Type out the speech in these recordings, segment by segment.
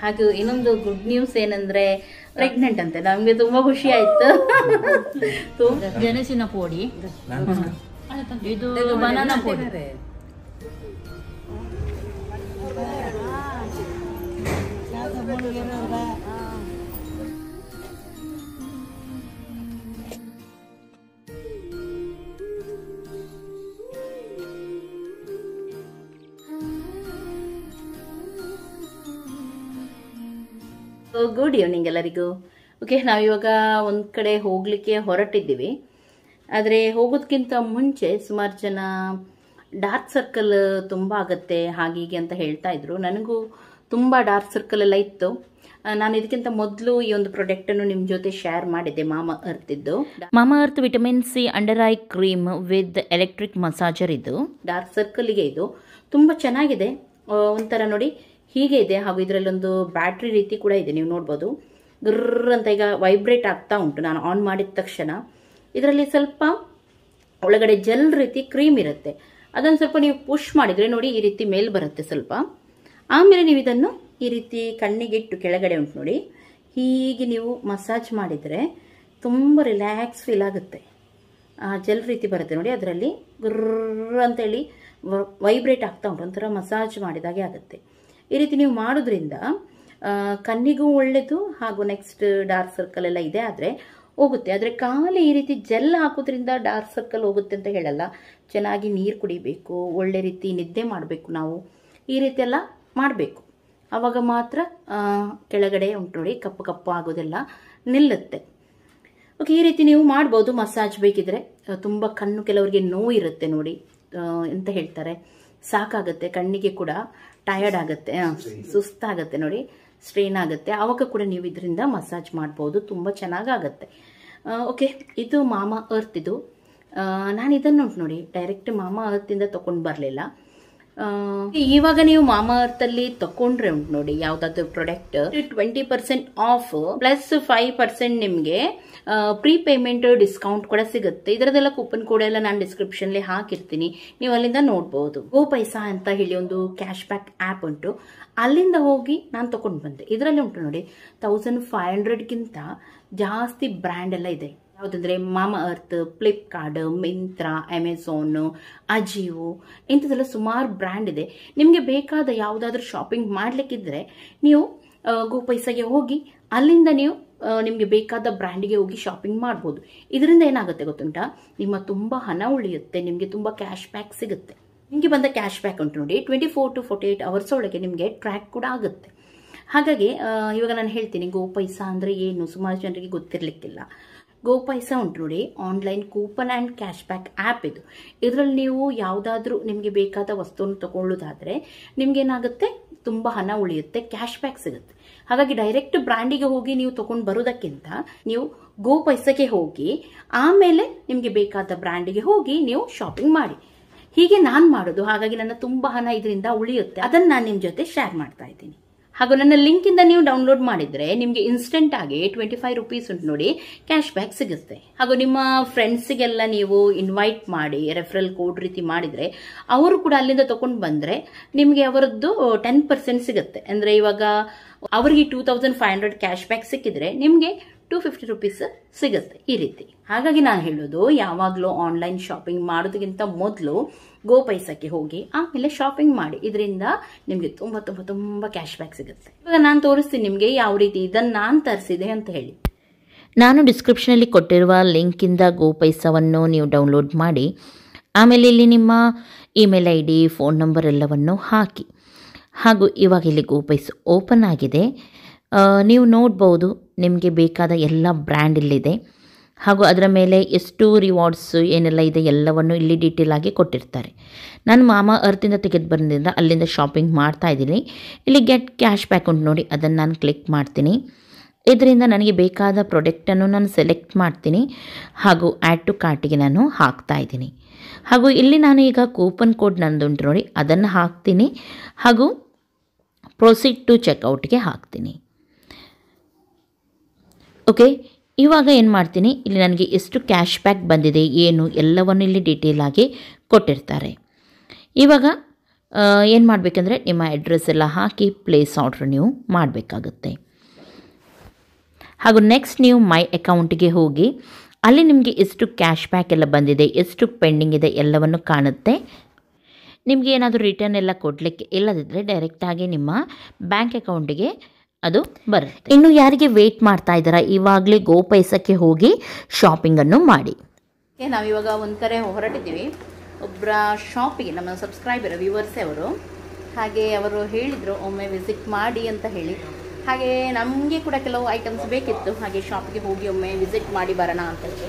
ಹಾಗೂ ಇನ್ನೊಂದು good news ಏನಂದ್ರೆ ಪ್ರೆಗ್ನೆಂಟ್ ಅಂತೆ ನಮ್ಗೆ ತುಂಬಾ ಖುಷಿ ಆಯ್ತು ತು- ಗೆಣಸಿನ ಪುಡಿ ಇದು ಬನಾನಾ ಪುಡಿ ಗುಡ್ ಈವ್ನಿಂಗ್ ಎಲ್ಲರಿಗೂ ಓಕೆ ನಾವಿವಾಗ ಒಂದು ಕಡೆ ಹೋಗಲಿಕ್ಕೆ ಹೊರಟಿದ್ದೀವಿ ಆದರೆ ಹೋಗೋದಕ್ಕಿಂತ ಮುಂಚೆ ಸುಮಾರು ಜನ ಡಾರ್ಕ್ ಸರ್ಕಲ್ ತುಂಬ ಆಗತ್ತೆ ಹಾಗೆ ಹೀಗೆ ಅಂತ ಹೇಳ್ತಾ ಇದ್ರು ನನಗೂ ತುಂಬ ಡಾರ್ಕ್ ಸರ್ಕಲ್ ಎಲ್ಲ ಇತ್ತು ಆ, ನಾನು ಇದಕ್ಕಿಂತ ಮೊದಲು ಈ ಒಂದು ಪ್ರಾಡಕ್ಟನ್ನು ನಿಮ್ಮ ಜೊತೆ ಶೇರ್ ಮಾಡಿದ್ದೆ ಮಾಮ ಅರ್ತಿದ್ದು Mamaearth vitamin C under eye cream with electric massager ಇದು ಡಾರ್ಕ್ ಸರ್ಕಲ್ಗೆ ಇದು ತುಂಬ ಚೆನ್ನಾಗಿದೆ ಆ, ಒಂಥರ ನೋಡಿ ಹೀಗೆ ಇದೆ ಹಾಗೂ ಇದರಲ್ಲಿ ಒಂದು ಬ್ಯಾಟ್ರಿ ರೀತಿ ಕೂಡ ಇದೆ ನೀವು ನೋಡ್ಬೋದು ಗ್ರರ್ ಅಂತ ಈಗ ವೈಬ್ರೇಟ್ ಆಗ್ತಾ ಉಂಟು ನಾನು ಆನ್ ಮಾಡಿದ ತಕ್ಷಣ ಇದರಲ್ಲಿ ಸ್ವಲ್ಪ ಒಳಗಡೆ ಜೆಲ್ ರೀತಿ ಕ್ರೀಮ್ ಇರುತ್ತೆ ಅದನ್ನು ಸ್ವಲ್ಪ ನೀವು ಪುಷ್ ಮಾಡಿದರೆ ನೋಡಿ ಈ ರೀತಿ ಮೇಲ್ ಬರುತ್ತೆ ಸ್ವಲ್ಪ ಆಮೇಲೆ ನೀವು ಇದನ್ನು ಈ ರೀತಿ ಕಣ್ಣಿಗಿಟ್ಟು ಕೆಳಗಡೆ ಉಂಟು ನೋಡಿ ಹೀಗೆ ನೀವು ಮಸಾಜ್ ಮಾಡಿದರೆ ತುಂಬ ರಿಲ್ಯಾಕ್ಸ್ ಫೀಲ್ ಆಗುತ್ತೆ ಆ ಜೆಲ್ ರೀತಿ ಬರುತ್ತೆ ನೋಡಿ ಅದರಲ್ಲಿ ಗುರ್ರ ಅಂತೇಳಿ ವೈಬ್ರೇಟ್ ಆಗ್ತಾ ಉಂಟು ಒಂಥರ ಮಸಾಜ್ ಮಾಡಿದಾಗೆ ಆಗುತ್ತೆ ಈ ರೀತಿ ನೀವು ಮಾಡೋದ್ರಿಂದ ಆ, ಕಣ್ಣಿಗೂ ಒಳ್ಳೆಯದು ಹಾಗೂ ನೆಕ್ಸ್ಟ್ ಡಾರ್ಕ್ ಸರ್ಕಲ್ ಎಲ್ಲ ಇದೆ ಆದರೆ ಹೋಗುತ್ತೆ ಆದರೆ ಖಾಲಿ ಈ ರೀತಿ ಜೆಲ್ ಹಾಕೋದ್ರಿಂದ ಡಾರ್ಕ್ ಸರ್ಕಲ್ ಹೋಗುತ್ತೆ ಅಂತ ಹೇಳಲ್ಲ ಚೆನ್ನಾಗಿ ನೀರು ಕುಡಿಬೇಕು ಒಳ್ಳೆ ರೀತಿ ನಿದ್ದೆ ಮಾಡಬೇಕು ನಾವು ಈ ರೀತಿ ಎಲ್ಲ ಮಾಡಬೇಕು ಆವಾಗ ಮಾತ್ರ ಆ, ಕೆಳಗಡೆ ಉಂಟು ನೋಡಿ ಕಪ್ಪು ಕಪ್ಪು ಆಗೋದೆಲ್ಲ ನಿಲ್ಲುತ್ತೆ ಓಕೆ ಈ ರೀತಿ ನೀವು ಮಾಡ್ಬೋದು ಮಸಾಜ್ ಬೇಕಿದ್ರೆ ಅಹ್, ತುಂಬ ಕಣ್ಣು ಕೆಲವರಿಗೆ ನೋವು ಇರುತ್ತೆ ನೋಡಿ ಅಹ್, ಎಂತ ಹೇಳ್ತಾರೆ ಸಾಕಾಗುತ್ತೆ ಕಣ್ಣಿಗೆ ಕೂಡ ಟಯರ್ಡ್ ಆಗುತ್ತೆ ಅಹ್, ಸುಸ್ತಾಗುತ್ತೆ ನೋಡಿ ಸ್ಟ್ರೈನ್ ಆಗುತ್ತೆ ಆವಾಗ ಕೂಡ ನೀವು ಇದರಿಂದ ಮಸಾಜ್ ಮಾಡ್ಬೋದು ತುಂಬ ಚೆನ್ನಾಗಾಗತ್ತೆ ಓಕೆ ಇದು ಮಾಮಾ ಅರ್ತ್ ಇದು ಅಹ್, ನಾನು ಇದನ್ನು ಉಂಟು ನೋಡಿ ಡೈರೆಕ್ಟ್ ಮಾಮಾ ಅರ್ತಿಂದ ತಗೊಂಡು ಬರಲಿಲ್ಲ ಇವಾಗ ನೀವು ಮಾಮಾ ಅರ್ತ್ ಅಲ್ಲಿ ತಕೊಂಡ್ರೆ ಉಂಟು ನೋಡಿ ಯಾವ್ದಾದ್ರು product twenty percent off plus five percent ನಿಮ್ಗೆ ಪ್ರೀ ಪೇಮೆಂಟ್ ಡಿಸ್ಕೌಂಟ್ ಕೂಡ ಸಿಗುತ್ತೆ ಇದರದೆಲ್ಲ ಕೂಪನ್ ಕೋಡ್ ಎಲ್ಲ ನಾನು ಡಿಸ್ಕ್ರಿಪ್ಷನ್ ಹಾಕಿರ್ತೀನಿ ನೀವು ಅಲ್ಲಿಂದ ನೋಡ್ಬೋದು ಗೋ ಪೈಸಾ ಅಂತ ಹೇಳಿ ಒಂದು ಕ್ಯಾಶ್ ಬ್ಯಾಕ್ ಆಪ್ ಉಂಟು ಅಲ್ಲಿಂದ ಹೋಗಿ ನಾನು ತಗೊಂಡು ಬಂದೆ ಇದರಲ್ಲಿ ಉಂಟು ನೋಡಿ ತೌಸಂಡ್ ಫೈವ್ ಹಂಡ್ರೆಡ್ಗಿಂತ ಜಾಸ್ತಿ ಬ್ರ್ಯಾಂಡ್ ಎಲ್ಲ ಇದೆ ಯಾವುದಂದ್ರೆ Mamaearth Flipkart Myntra Amazon Ajio ಇಂಥದ್ದೆಲ್ಲ ಸುಮಾರು ಬ್ರ್ಯಾಂಡ್ ಇದೆ ನಿಮಗೆ ಬೇಕಾದ ಯಾವುದಾದ್ರೂ ಶಾಪಿಂಗ್ ಮಾಡ್ಲಿಕ್ಕಿದ್ರೆ ನೀವು ಆ, ಗೋ ಪೈಸಾಗೆ ಹೋಗಿ ಅಲ್ಲಿಂದ ನೀವು ಆ, ನಿಮಗೆ ಬೇಕಾದ ಬ್ರ್ಯಾಂಡಿಗೆ ಹೋಗಿ ಶಾಪಿಂಗ್ ಮಾಡ್ಬೋದು ಇದರಿಂದ ಏನಾಗುತ್ತೆ ಗೊತ್ತುಂಟಾ ನಿಮ್ಮ ತುಂಬ ಹಣ ಉಳಿಯುತ್ತೆ ನಿಮಗೆ ತುಂಬ ಕ್ಯಾಶ್ ಬ್ಯಾಕ್ ಸಿಗುತ್ತೆ ನಿಮಗೆ ಬಂದ ಕ್ಯಾಶ್ ಬ್ಯಾಕ್ ಉಂಟು ನೋಡಿ twenty four to forty eight hours ಒಳಗೆ ನಿಮಗೆ ಟ್ರ್ಯಾಕ್ ಕೂಡ ಆಗುತ್ತೆ ಹಾಗಾಗಿ ಆ, ಇವಾಗ ನಾನು ಹೇಳ್ತೀನಿ ಗೋ ಪೈಸಾ ಅಂದರೆ ಏನು ಸುಮಾರು ಜನರಿಗೆ ಗೊತ್ತಿರಲಿಕ್ಕಿಲ್ಲ ಗೋ ಪೈಸಾ ಉಂಟು ನೋಡಿ online coupon and cash back app ಇದು ಇದರಲ್ಲಿ ನೀವು ಯಾವುದಾದ್ರೂ ನಿಮಗೆ ಬೇಕಾದ ವಸ್ತುವನ್ನು ತಗೊಳ್ಳೋದಾದರೆ ನಿಮ್ಗೇನಾಗುತ್ತೆ ತುಂಬ ಹಣ ಉಳಿಯುತ್ತೆ ಕ್ಯಾಶ್ ಬ್ಯಾಕ್ ಸಿಗುತ್ತೆ ಹಾಗಾಗಿ ಡೈರೆಕ್ಟ್ ಬ್ರ್ಯಾಂಡಿಗೆ ಹೋಗಿ ನೀವು ತಗೊಂಡು ಬರೋದಕ್ಕಿಂತ ನೀವು ಗೋ ಪೈಸಕ್ಕೆ ಹೋಗಿ ಆಮೇಲೆ ನಿಮಗೆ ಬೇಕಾದ ಬ್ರ್ಯಾಂಡಿಗೆ ಹೋಗಿ ನೀವು ಶಾಪಿಂಗ್ ಮಾಡಿ ಹೀಗೆ ನಾನು ಮಾಡೋದು ಹಾಗಾಗಿ ನನ್ನ ತುಂಬ ಹಣ ಇದರಿಂದ ಉಳಿಯುತ್ತೆ ಅದನ್ನು ನಾನು ನಿಮ್ಮ ಜೊತೆ ಶೇರ್ ಮಾಡ್ತಾ ಇದ್ದೀನಿ ಹಾಗೂ ನನ್ನ ಲಿಂಕ್ ಇಂದ ನೀವು ಡೌನ್ಲೋಡ್ ಮಾಡಿದ್ರೆ ನಿಮಗೆ ಇನ್ಸ್ಟೆಂಟ್ ಆಗಿ ಟ್ವೆಂಟಿ ಫೈವ್ ರುಪೀಸ್ ಉಂಟು ನೋಡಿ ಕ್ಯಾಶ್ ಬ್ಯಾಕ್ ಸಿಗುತ್ತೆ ಹಾಗೂ ನಿಮ್ಮ ಫ್ರೆಂಡ್ಸಿಗೆಲ್ಲ ನೀವು ಇನ್ವೈಟ್ ಮಾಡಿ ರೆಫರಲ್ ಕೋಡ್ ರೀತಿ ಮಾಡಿದ್ರೆ ಅವರು ಕೂಡ ಅಲ್ಲಿಂದ ತಗೊಂಡು ಬಂದ್ರೆ ನಿಮಗೆ ಅವರದ್ದು ಟೆನ್ ಪರ್ಸೆಂಟ್ ಸಿಗುತ್ತೆ ಅಂದ್ರೆ ಇವಾಗ ಅವರಿಗೆ two thousand five hundred cash back ಸಿಕ್ಕಿದ್ರೆ ನಿಮಗೆ ಟೂ ಫಿಫ್ಟಿ ರುಪೀಸ್ ಸಿಗುತ್ತೆ ಈ ರೀತಿ ಹಾಗಾಗಿ ನಾನು ಹೇಳೋದು ಯಾವಾಗಲೂ ಆನ್ಲೈನ್ ಶಾಪಿಂಗ್ ಮಾಡೋದಕ್ಕಿಂತ ಮೊದಲು ಗೋ ಪೈಸಕ್ಕೆ ಹೋಗಿ ಆಮೇಲೆ ಶಾಪಿಂಗ್ ಮಾಡಿ ಇದರಿಂದ ನಿಮಗೆ ತುಂಬ ತುಂಬ ತುಂಬ ಕ್ಯಾಶ್ ಬ್ಯಾಕ್ ಸಿಗುತ್ತೆ ಇವಾಗ ನಾನು ತೋರಿಸ್ತೀನಿ ನಿಮಗೆ ಯಾವ ರೀತಿ ಇದನ್ನು ನಾನು ತರಿಸಿದೆ ಅಂತ ಹೇಳಿ ನಾನು ಡಿಸ್ಕ್ರಿಪ್ಷನಲ್ಲಿ ಕೊಟ್ಟಿರುವ ಲಿಂಕಿಂದ ಗೋ ಪೈಸವನ್ನು ನೀವು ಡೌನ್ಲೋಡ್ ಮಾಡಿ ಆಮೇಲೆ ಇಲ್ಲಿ ನಿಮ್ಮ email I D phone number ಎಲ್ಲವನ್ನು ಹಾಕಿ ಹಾಗೂ ಇವಾಗ ಇಲ್ಲಿ ಗೋ ಪೈಸ ಓಪನ್ ಆಗಿದೆ ಆ, ನೀವು ನೋಡ್ಬೋದು ನಿಮಗೆ ಬೇಕಾದ ಎಲ್ಲ ಬ್ರ್ಯಾಂಡ್ ಇಲ್ಲಿದೆ ಹಾಗೂ ಅದರ ಮೇಲೆ ಎಷ್ಟು ರಿವಾರ್ಡ್ಸ್ ಏನೆಲ್ಲ ಇದೆ ಎಲ್ಲವನ್ನು ಇಲ್ಲಿ ಡೀಟೇಲ್ ಆಗಿ ಕೊಟ್ಟಿರ್ತಾರೆ ನಾನು ಮಾಮಾ ಅರ್ತಿಂದ ತೆಗೆದು ಬಂದಿಂದ ಅಲ್ಲಿಂದ ಶಾಪಿಂಗ್ ಮಾಡ್ತಾ ಇದ್ದೀನಿ ಇಲ್ಲಿ ಗೆಟ್ ಕ್ಯಾಶ್ ಬ್ಯಾಕ್ ಉಂಟು ನೋಡಿ ಅದನ್ನು ನಾನು ಕ್ಲಿಕ್ ಮಾಡ್ತೀನಿ ಇದರಿಂದ ನನಗೆ ಬೇಕಾದ ಪ್ರಾಡಕ್ಟನ್ನು ನಾನು ಸೆಲೆಕ್ಟ್ ಮಾಡ್ತೀನಿ ಹಾಗೂ ಆ್ಯಡ್ ಟು ಕಾರ್ಟಿಗೆ ನಾನು ಹಾಕ್ತಾ ಇದ್ದೀನಿ ಹಾಗೂ ಇಲ್ಲಿ ನಾನು ಈಗ ಕೂಪನ್ ಕೋಡ್ ನಂದುಂಟು ನೋಡಿ ಅದನ್ನು ಹಾಕ್ತೀನಿ ಹಾಗೂ ಪ್ರೊಸೀಡ್ ಟು ಚೆಕ್ಔಟ್ಗೆ ಹಾಕ್ತೀನಿ ಓಕೆ ಇವಾಗ ಏನು ಮಾಡ್ತೀನಿ ಇಲ್ಲಿ ನನಗೆ ಎಷ್ಟು ಕ್ಯಾಶ್ ಬ್ಯಾಕ್ ಬಂದಿದೆ ಏನು ಎಲ್ಲವನ್ನು ಇಲ್ಲಿ ಡೀಟೇಲ್ ಆಗಿ ಕೊಟ್ಟಿರ್ತಾರೆ ಇವಾಗ ಏನು ಮಾಡಬೇಕಂದ್ರೆ ನಿಮ್ಮ ಅಡ್ರೆಸ್ ಎಲ್ಲ ಹಾಕಿ ಪ್ಲೇಸ್ ಆರ್ಡ್ರ್ ನೀವು ಮಾಡಬೇಕಾಗುತ್ತೆ ಹಾಗೂ ನೆಕ್ಸ್ಟ್ ನೀವು ಮೈ ಅಕೌಂಟಿಗೆ ಹೋಗಿ ಅಲ್ಲಿ ನಿಮಗೆ ಎಷ್ಟು ಕ್ಯಾಶ್ ಬ್ಯಾಕ್ ಎಲ್ಲ ಬಂದಿದೆ ಎಷ್ಟು ಪೆಂಡಿಂಗ್ ಇದೆ ಎಲ್ಲವನ್ನು ಕಾಣುತ್ತೆ ನಿಮಗೆ ಏನಾದರೂ ರಿಟರ್ನ್ ಎಲ್ಲ ಕೊಡಲಿಕ್ಕೆ ಇಲ್ಲದಿದ್ದರೆ ಡೈರೆಕ್ಟಾಗಿ ನಿಮ್ಮ ಬ್ಯಾಂಕ್ ಅಕೌಂಟಿಗೆ ಅದು ಬರುತ್ತೆ ಇನ್ನು ಯಾರಿಗೆ ವೆಯ್ಟ್ ಮಾಡ್ತಾ ಇದ್ದಾರಾ ಇವಾಗಲೇ ಗೋ ಪೈಸಕ್ಕೆ ಹೋಗಿ ಶಾಪಿಂಗನ್ನು ಮಾಡಿ ಓಕೆ ನಾವಿವಾಗ ಒಂದು ಕಡೆ ಹೊರಟಿದ್ದೀವಿ ಒಬ್ಬರ ಶಾಪಿಗೆ ನಮ್ಮ ಸಬ್ಸ್ಕ್ರೈಬರ್ ವ್ಯೂವರ್ಸೇ ಅವರು ಹಾಗೆ ಅವರು ಹೇಳಿದರು ಒಮ್ಮೆ ವಿಸಿಟ್ ಮಾಡಿ ಅಂತ ಹೇಳಿ ಹಾಗೆ ನಮಗೆ ಕೂಡ ಕೆಲವು ಐಟಮ್ಸ್ ಬೇಕಿತ್ತು ಹಾಗೆ ಶಾಪಿಗೆ ಹೋಗಿ ಒಮ್ಮೆ ವಿಸಿಟ್ ಮಾಡಿ ಬರೋಣ ಅಂತ ಹೇಳಿ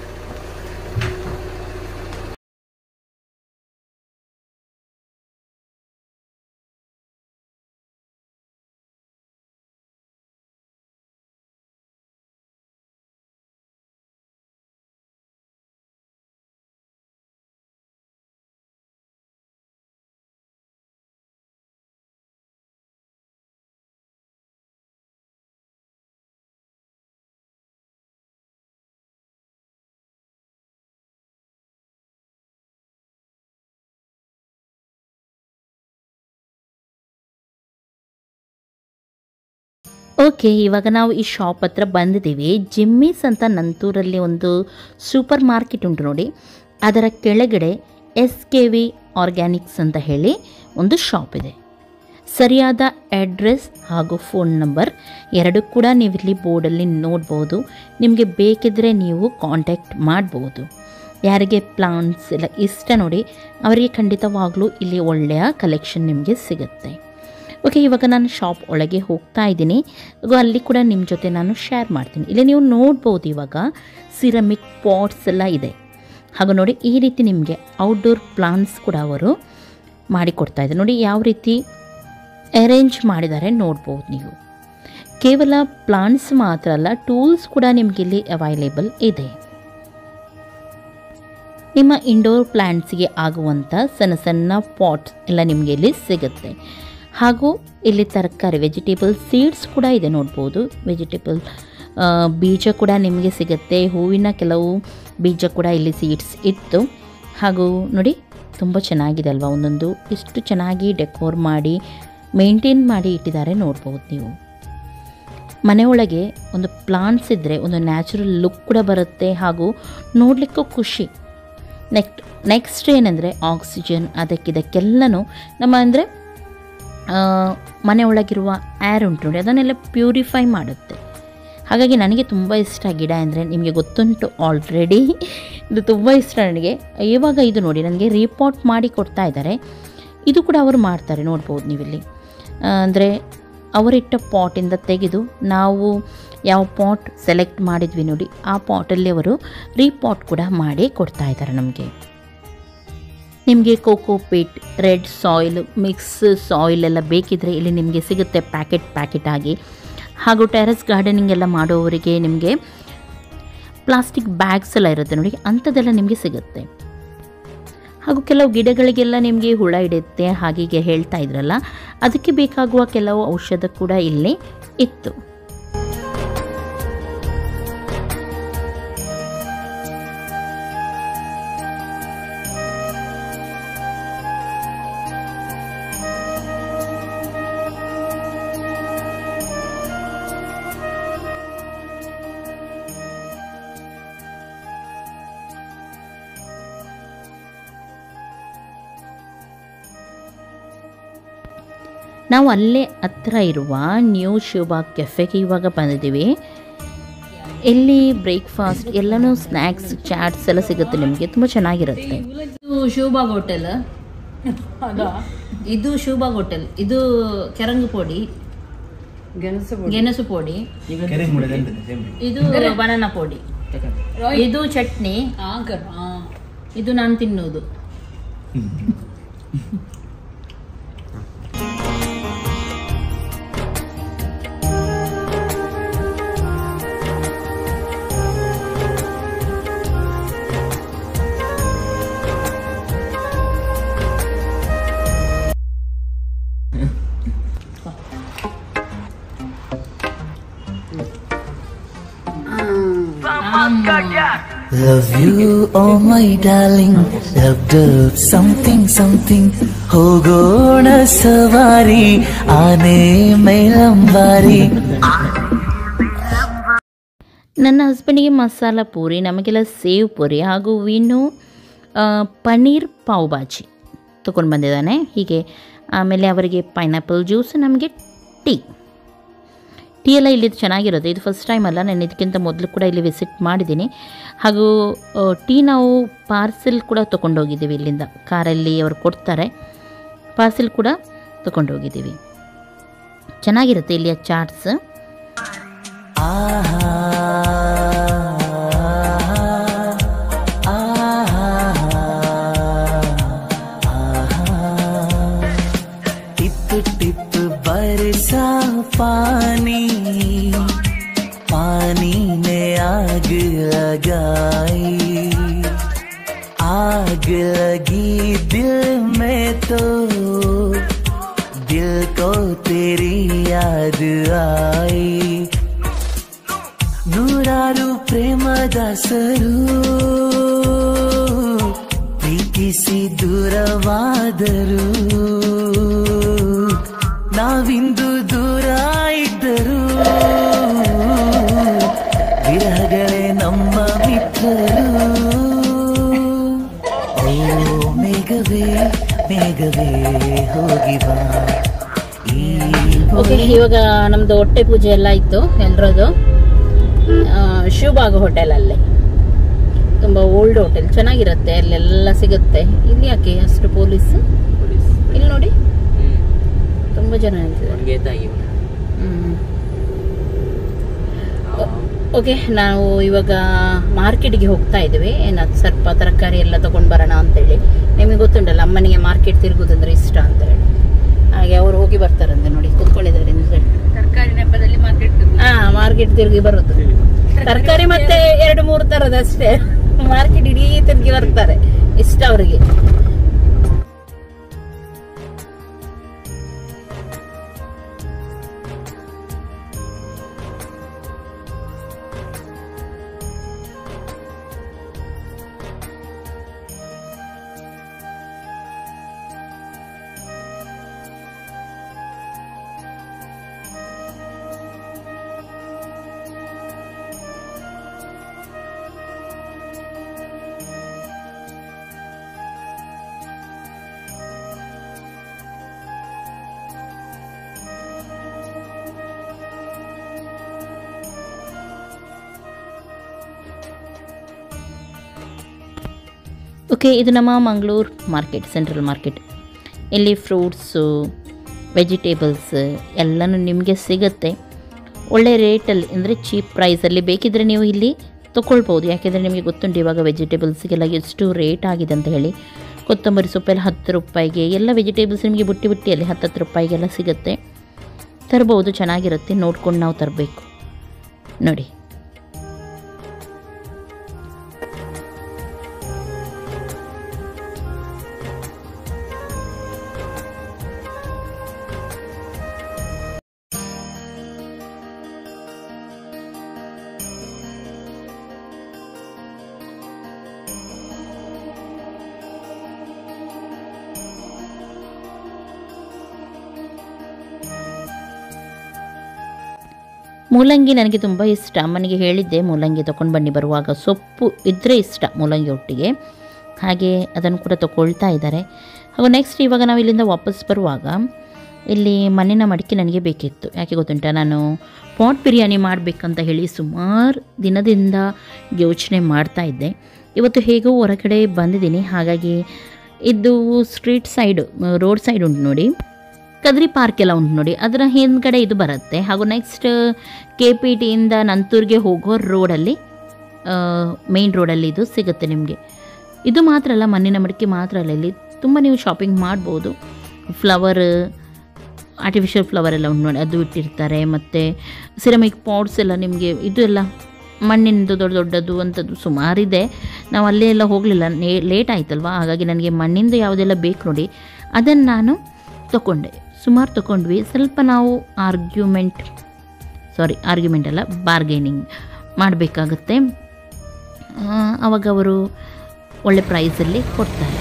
ಓಕೆ ಇವಾಗ ನಾವು ಈ ಶಾಪ್ ಹತ್ರ ಬಂದಿದ್ದೀವಿ ಜಿಮ್ಮೀಸ್ ಅಂತ ನಂತೂರಲ್ಲಿ ಒಂದು ಸೂಪರ್ ಮಾರ್ಕೆಟ್ ಉಂಟು ನೋಡಿ ಅದರ ಕೆಳಗಡೆ ಎಸ್ ಕೆ ವಿ ಆರ್ಗ್ಯಾನಿಕ್ಸ್ ಅಂತ ಹೇಳಿ ಒಂದು ಶಾಪ್ ಇದೆ ಸರಿಯಾದ ಅಡ್ರೆಸ್ ಹಾಗೂ ಫೋನ್ ನಂಬರ್ ಎರಡು ಕೂಡ ನೀವಿಲ್ಲಿ ಬೋರ್ಡಲ್ಲಿ ನೋಡ್ಬೋದು ನಿಮಗೆ ಬೇಕಿದ್ದರೆ ನೀವು ಕಾಂಟ್ಯಾಕ್ಟ್ ಮಾಡ್ಬೋದು ಯಾರಿಗೆ ಪ್ಲಾಂಟ್ಸ್ ಎಲ್ಲ ಇಷ್ಟ ನೋಡಿ ಅವರಿಗೆ ಖಂಡಿತವಾಗ್ಲೂ ಇಲ್ಲಿ ಒಳ್ಳೆಯ ಕಲೆಕ್ಷನ್ ನಿಮಗೆ ಸಿಗುತ್ತೆ ಓಕೆ ಇವಾಗ ನಾನು ಶಾಪ್ ಒಳಗೆ ಹೋಗ್ತಾ ಇದ್ದೀನಿ ಹಾಗೂ ಅಲ್ಲಿ ಕೂಡ ನಿಮ್ಮ ಜೊತೆ ನಾನು ಶೇರ್ ಮಾಡ್ತೀನಿ ಇಲ್ಲಿ ನೀವು ನೋಡ್ಬೋದು ಇವಾಗ ಸಿರಮಿಕ್ ಪಾಟ್ಸ್ ಎಲ್ಲ ಇದೆ ಹಾಗೂ ನೋಡಿ ಈ ರೀತಿ ನಿಮಗೆ ಔಟ್ಡೋರ್ ಪ್ಲಾಂಟ್ಸ್ ಕೂಡ ಅವರು ಮಾಡಿಕೊಡ್ತಾ ಇದ್ದಾರೆ ನೋಡಿ ಯಾವ ರೀತಿ ಅರೇಂಜ್ ಮಾಡಿದ್ದಾರೆ ನೋಡ್ಬೋದು ನೀವು ಕೇವಲ ಪ್ಲಾಂಟ್ಸ್ ಮಾತ್ರ ಅಲ್ಲ ಟೂಲ್ಸ್ ಕೂಡ ನಿಮಗಿಲ್ಲಿ ಅವೈಲೇಬಲ್ ಇದೆ ನಿಮ್ಮ ಇಂಡೋರ್ ಪ್ಲ್ಯಾಂಟ್ಸ್ಗೆ ಆಗುವಂಥ ಸಣ್ಣ ಸಣ್ಣ ಪಾಟ್ಸ್ ಎಲ್ಲ ನಿಮಗೆ ಇಲ್ಲಿ ಸಿಗುತ್ತೆ ಹಾಗೂ ಇಲ್ಲಿ ತರಕಾರಿ ವೆಜಿಟೇಬಲ್ ಸೀಡ್ಸ್ ಕೂಡ ಇದೆ ನೋಡ್ಬೋದು ವೆಜಿಟೇಬಲ್ ಬೀಜ ಕೂಡ ನಿಮಗೆ ಸಿಗುತ್ತೆ ಹೂವಿನ ಕೆಲವು ಬೀಜ ಕೂಡ ಇಲ್ಲಿ ಸೀಡ್ಸ್ ಇತ್ತು ಹಾಗೂ ನೋಡಿ ತುಂಬ ಚೆನ್ನಾಗಿದೆ ಅಲ್ವಾ ಒಂದೊಂದು ಎಷ್ಟು ಚೆನ್ನಾಗಿ ಡೆಕೋರ್ ಮಾಡಿ ಮೇಂಟೈನ್ ಮಾಡಿ ಇಟ್ಟಿದ್ದಾರೆ ನೋಡ್ಬೋದು ನೀವು ಮನೆಯೊಳಗೆ ಒಂದು ಪ್ಲಾಂಟ್ಸ್ ಇದ್ದರೆ ಒಂದು ನ್ಯಾಚುರಲ್ ಲುಕ್ ಕೂಡ ಬರುತ್ತೆ ಹಾಗೂ ನೋಡಲಿಕ್ಕೂ ಖುಷಿ ನೆಕ್ಸ್ಟ್ ನೆಕ್ಸ್ಟ್ ಏನಂದರೆ ಆಕ್ಸಿಜನ್ ಅದಕ್ಕಿದಕ್ಕೆಲ್ಲನೂ ನಮ್ಮ ಅಂದರೆ ಮನೆಯೊಳಗಿರುವ ಏರ್ ಉಂಟು ನೋಡಿ ಅದನ್ನೆಲ್ಲ ಪ್ಯೂರಿಫೈ ಮಾಡುತ್ತೆ ಹಾಗಾಗಿ ನನಗೆ ತುಂಬ ಇಷ್ಟ ಗಿಡ ಅಂದರೆ ನಿಮಗೆ ಗೊತ್ತುಂಟು ಆಲ್ರೆಡಿ ಇದು ತುಂಬ ಇಷ್ಟ ನನಗೆ ಇವಾಗ ಇದು ನೋಡಿ ನನಗೆ ರೀಪಾಟ್ ಮಾಡಿ ಕೊಡ್ತಾ ಇದ್ದಾರೆ ಇದು ಕೂಡ ಅವರು ಮಾಡ್ತಾರೆ ನೋಡ್ಬೋದು ನೀವಿಲ್ಲಿ ಅಂದರೆ ಅವರಿಟ್ಟ ಪಾಟಿಂದ ತೆಗೆದು ನಾವು ಯಾವ ಪಾಟ್ ಸೆಲೆಕ್ಟ್ ಮಾಡಿದ್ವಿ ನೋಡಿ ಆ ಪಾಟಲ್ಲಿ ಅವರು ರೀಪಾಟ್ ಕೂಡ ಮಾಡಿ ಕೊಡ್ತಾ ಇದ್ದಾರೆ ನಮಗೆ ನಿಮಗೆ coco peat red soil mix soil ಎಲ್ಲ ಬೇಕಿದ್ದರೆ ಇಲ್ಲಿ ನಿಮಗೆ ಸಿಗುತ್ತೆ ಪ್ಯಾಕೆಟ್ ಪ್ಯಾಕೆಟ್ ಆಗಿ ಹಾಗೂ ಟೆರೆಸ್ ಗಾರ್ಡನಿಂಗ್ ಎಲ್ಲ ಮಾಡೋವರಿಗೆ ನಿಮಗೆ ಪ್ಲಾಸ್ಟಿಕ್ ಬ್ಯಾಗ್ಸ್ ಎಲ್ಲ ಇರುತ್ತೆ ನೋಡಿ ಅಂಥದ್ದೆಲ್ಲ ನಿಮಗೆ ಸಿಗುತ್ತೆ ಹಾಗೂ ಕೆಲವು ಗಿಡಗಳಿಗೆಲ್ಲ ನಿಮಗೆ ಹುಳ ಹಿಡಿಯುತ್ತೆ ಹಾಗೀಗೆ ಹೇಳ್ತಾ ಇದ್ರಲ್ಲ ಅದಕ್ಕೆ ಬೇಕಾಗುವ ಕೆಲವು ಔಷಧ ಕೂಡ ಇಲ್ಲಿ ಇತ್ತು ನಾವು ಅಲ್ಲೇ ಹತ್ರ ಇರುವ ನ್ಯೂ ಶಿವಬಾ ಕೆಫೆಗೆ ಇವಾಗ ಬಂದಿದ್ದೀವಿ ಇಲ್ಲಿ ಬ್ರೇಕ್ಫಾಸ್ಟ್ ಎಲ್ಲನೂ ಸ್ನ್ಯಾಕ್ಸ್ ಚಾಟ್ಸ್ ಎಲ್ಲ ಸಿಗುತ್ತೆ ನಿಮಗೆ ತುಂಬ ಚೆನ್ನಾಗಿರುತ್ತೆ ಇದು ಶಿವಬಾಗ್ ಹೋಟೆಲ್ ಇದು ಶಿವಬಾಗ್ ಹೋಟೆಲ್ ಇದು ಕೆರಂಗು ಪೊಡಿ ಗೆಣಸು ಪೊಡಿ ಇದು ಬನಾನಾ ಪೊಡಿ ಇದು ಚಟ್ನಿ ಇದು ನಾನು ತಿನ್ನುವುದು Love you, oh my darling. Loved something, something. ಹೋಗೋಣ ಸವಾರಿ ಆನೆ ಮೇಲಂಬಾರಿ ನನ್ನ ಹಸ್ಬೆಂಡಿಗೆ ಮಸಾಲ ಪೂರಿ ನಮಗೆಲ್ಲ ಸೇವ್ ಪೂರಿ ಹಾಗೂ ವಿನು ಆ, ಪನ್ನೀರ್ ಪಾವ್ ಭಾಜಿ ತೊಗೊಂಡು ಬಂದಿದ್ದಾನೆ ಹೀಗೆ ಆಮೇಲೆ ಅವರಿಗೆ ಪೈನಾಪಲ್ ಜ್ಯೂಸ್ ನಮಗೆ ಟೀ ಟೀ ಎಲ್ಲ ಇಲ್ಲಿ ಚೆನ್ನಾಗಿರುತ್ತೆ ಇದು ಫಸ್ಟ್ ಟೈಮ್ ಅಲ್ಲ ನಾನು ಇದಕ್ಕಿಂತ ಮೊದಲು ಕೂಡ ಇಲ್ಲಿ ವಿಸಿಟ್ ಮಾಡಿದ್ದೀನಿ ಹಾಗೂ ಆ, ಟೀ ನಾವು ಪಾರ್ಸೆಲ್ ಕೂಡ ತೊಗೊಂಡೋಗಿದ್ದೀವಿ ಇಲ್ಲಿಂದ ಕಾರಲ್ಲಿ ಅವರು ಕೊಡ್ತಾರೆ ಪಾರ್ಸೆಲ್ ಕೂಡ ತೊಗೊಂಡೋಗಿದ್ದೀವಿ ಚೆನ್ನಾಗಿರುತ್ತೆ ಇಲ್ಲಿಯ ಚಾಟ್ಸ್ ಆಹಾ टिप टिप बरसा पानी पानी ने आग लगाई आग लगी दिल में तो दिल को तेरी याद आई ನೂರಾರು ಪ್ರೇಮದಾಸರು ಪ್ರೀತಿಸಿ ದೂರವಾದರು ನಾವಿಂದು ದೂರ ಇದ್ದರು ವಿರಹಗಳೇ ನಮ್ಮ ಮಿತ್ರರು ಓ ಮೇಘವೇ ಮೇಘವೇ ಹೋಗಿ ಬಾ ಈ ಓಕೆ ಇವಾಗ ನಮ್ದು ಹೊಟ್ಟೆ ಪೂಜೆ ಎಲ್ಲ ಇತ್ತು ಎಲ್ರದ್ದು ಶಿವಭಾಗ ಹೋಟೆಲಲ್ಲಿ ತುಂಬ ಓಲ್ಡ್ ಹೋಟೆಲ್ ಚೆನ್ನಾಗಿರುತ್ತೆ ಅಲ್ಲೆಲ್ಲ ಸಿಗುತ್ತೆ ಇಲ್ಲಿ ಯಾಕೆ ಅಷ್ಟು ಪೊಲೀಸ್ ಇಲ್ಲಿ ನೋಡಿ ತುಂಬ ಜನ ನಿಂತಿದ್ದಾರೆ ಹ್ಮ್. ಓಕೆ ನಾವು ಇವಾಗ ಮಾರ್ಕೆಟ್ಗೆ ಹೋಗ್ತಾ ಇದ್ದೀವಿ ಏನಾದ್ರು ಸ್ವಲ್ಪ ತರಕಾರಿ ಎಲ್ಲ ತಗೊಂಡ್ ಬರೋಣ ಅಂತೇಳಿ ನಿಮಗೆ ಗೊತ್ತುಂಟಲ್ಲ ಅಮ್ಮನಿಗೆ ಮಾರ್ಕೆಟ್ ತಿರುಗುದಂದ್ರೆ ಇಷ್ಟ ಅಂತ ಹೇಳಿ ಹಾಗೆ ಅವರು ಹೋಗಿ ಬರ್ತಾರಂತೆ ನೋಡಿ ಕೂತ್ಕೊಂಡಿದ್ದಾರೆ ಹಿಂದ್ಗಡೆ ತರಕಾರಿ ನೆಪದಲ್ಲಿ ಮಾರ್ಕೆಟ್ ಹಾ ಮಾರ್ಕೆಟ್ ತಿರುಗಿ ಬರುದು ತರಕಾರಿ ಮತ್ತೆ ಎರಡು ಮೂರು ತರದ ಅಷ್ಟೇ ಮಾರ್ಕೆಟ್ ಇಡೀ ತಿರುಗಿ ಬರ್ತಾರೆ ಇಷ್ಟ ಅವರಿಗೆ ಓಕೆ ಇದು ನಮ್ಮ ಮಂಗಳೂರು ಮಾರ್ಕೆಟ್ ಸೆಂಟ್ರಲ್ ಮಾರ್ಕೆಟ್ ಇಲ್ಲಿ ಫ್ರೂಟ್ಸು ವೆಜಿಟೇಬಲ್ಸ್ ಎಲ್ಲನೂ ನಿಮಗೆ ಸಿಗುತ್ತೆ ಒಳ್ಳೆ ರೇಟಲ್ಲಿ ಅಂದರೆ ಚೀಪ್ ಪ್ರೈಸಲ್ಲಿ ಬೇಕಿದ್ದರೆ ನೀವು ಇಲ್ಲಿ ತೊಗೊಳ್ಬೋದು ಯಾಕೆಂದರೆ ನಿಮಗೆ ಗೊತ್ತುಂಟು ಇವಾಗ ವೆಜಿಟೇಬಲ್ಸ್ಗೆಲ್ಲ ಎಷ್ಟು ರೇಟ್ ಆಗಿದೆ ಅಂತ ಹೇಳಿ ಕೊತ್ತಂಬರಿ ಸೊಪ್ಪೆಲ್ಲ ಹತ್ತು ರೂಪಾಯಿಗೆ ಎಲ್ಲ ವೆಜಿಟೇಬಲ್ಸ್ ನಿಮಗೆ ಬುಟ್ಟಿ ಬುಟ್ಟಿಯಲ್ಲಿ ಹತ್ತತ್ತು ರೂಪಾಯಿಗೆಲ್ಲ ಸಿಗುತ್ತೆ ತರ್ಬೋದು ಚೆನ್ನಾಗಿರುತ್ತೆ ನೋಡ್ಕೊಂಡು ನಾವು ತರಬೇಕು ನೋಡಿ ಮೂಲಂಗಿ ನನಗೆ ತುಂಬ ಇಷ್ಟ ಅಮ್ಮನಿಗೆ ಹೇಳಿದ್ದೆ ಮೂಲಂಗಿ ತೊಗೊಂಡು ಬನ್ನಿ ಬರುವಾಗ ಸೊಪ್ಪು ಇದ್ದರೆ ಇಷ್ಟ ಮೂಲಂಗಿ ಒಟ್ಟಿಗೆ ಹಾಗೆ ಅದನ್ನು ಕೂಡ ತಗೊಳ್ತಾ ಇದ್ದಾರೆ ಹಾಗೂ ನೆಕ್ಸ್ಟ್ ಇವಾಗ ನಾವು ಇಲ್ಲಿಂದ ವಾಪಸ್ ಬರುವಾಗ ಇಲ್ಲಿ ಮಣ್ಣಿನ ಮಡಿಕೆ ನನಗೆ ಬೇಕಿತ್ತು ಯಾಕೆ ಗೊತ್ತುಂಟ ನಾನು ಪಾಟ್ ಬಿರಿಯಾನಿ ಮಾಡಬೇಕಂತ ಹೇಳಿ ಸುಮಾರು ದಿನದಿಂದ ಯೋಚನೆ ಮಾಡ್ತಾ ಇದ್ದೆ ಇವತ್ತು ಹೇಗೋ ಹೊರಗಡೆ ಬಂದಿದ್ದೀನಿ ಹಾಗಾಗಿ ಇದು ಸ್ಟ್ರೀಟ್ ಸೈಡು ರೋಡ್ ಸೈಡ್ ಉಂಟು ನೋಡಿ ಕದ್ರಿ ಪಾರ್ಕ್ ಎಲ್ಲ ಉಂಟು ನೋಡಿ ಅದರ ಹಿಂದ್ಗಡೆ ಇದು ಬರುತ್ತೆ ಹಾಗೂ ನೆಕ್ಸ್ಟ್ ಕೆ ಪಿ ಟಿಯಿಂದ ನಂತೂರಿಗೆ ಹೋಗೋ ರೋಡಲ್ಲಿ ಮೇನ್ ರೋಡಲ್ಲಿ ಇದು ಸಿಗುತ್ತೆ ನಿಮಗೆ ಇದು ಮಾತ್ರ ಅಲ್ಲ ಮಣ್ಣಿನ ಮಡಿಕೆ ಮಾತ್ರ ಅಲ್ಲ ಇಲ್ಲಿ ತುಂಬ ನೀವು ಶಾಪಿಂಗ್ ಮಾಡ್ಬೋದು ಫ್ಲವರ್ ಆರ್ಟಿಫಿಷಿಯಲ್ ಫ್ಲವರ್ ಎಲ್ಲ ಉಂಟು ನೋಡಿ ಅದು ಇಟ್ಟಿರ್ತಾರೆ ಮತ್ತು ಸಿರಮಿಕ್ ಪಾಟ್ಸ್ ಎಲ್ಲ ನಿಮಗೆ ಇದು ಎಲ್ಲ ಮಣ್ಣಿನದು ದೊಡ್ಡ ದೊಡ್ಡದು ಅಂಥದ್ದು ಸುಮಾರಿದೆ ನಾವು ಅಲ್ಲೇ ಎಲ್ಲ ಹೋಗಲಿಲ್ಲ ಲೇಟ್ ಆಯ್ತಲ್ವ ಹಾಗಾಗಿ ನನಗೆ ಮಣ್ಣಿಂದ ಯಾವುದೆಲ್ಲ ಬೇಕು ನೋಡಿ ಅದನ್ನು ನಾನು ತಗೊಂಡೆ ಸುಮಾರು ತಗೊಂಡ್ವಿ ಸ್ವಲ್ಪ ನಾವು ಆರ್ಗ್ಯುಮೆಂಟ್ ಸಾರಿ ಆರ್ಗ್ಯುಮೆಂಟ್ ಅಲ್ಲ ಬಾರ್ಗೇನಿಂಗ್ ಮಾಡಬೇಕಾಗತ್ತೆ ಆವಾಗ ಅವರು ಒಳ್ಳೆ ಪ್ರೈಸಲ್ಲಿ ಕೊಡ್ತಾರೆ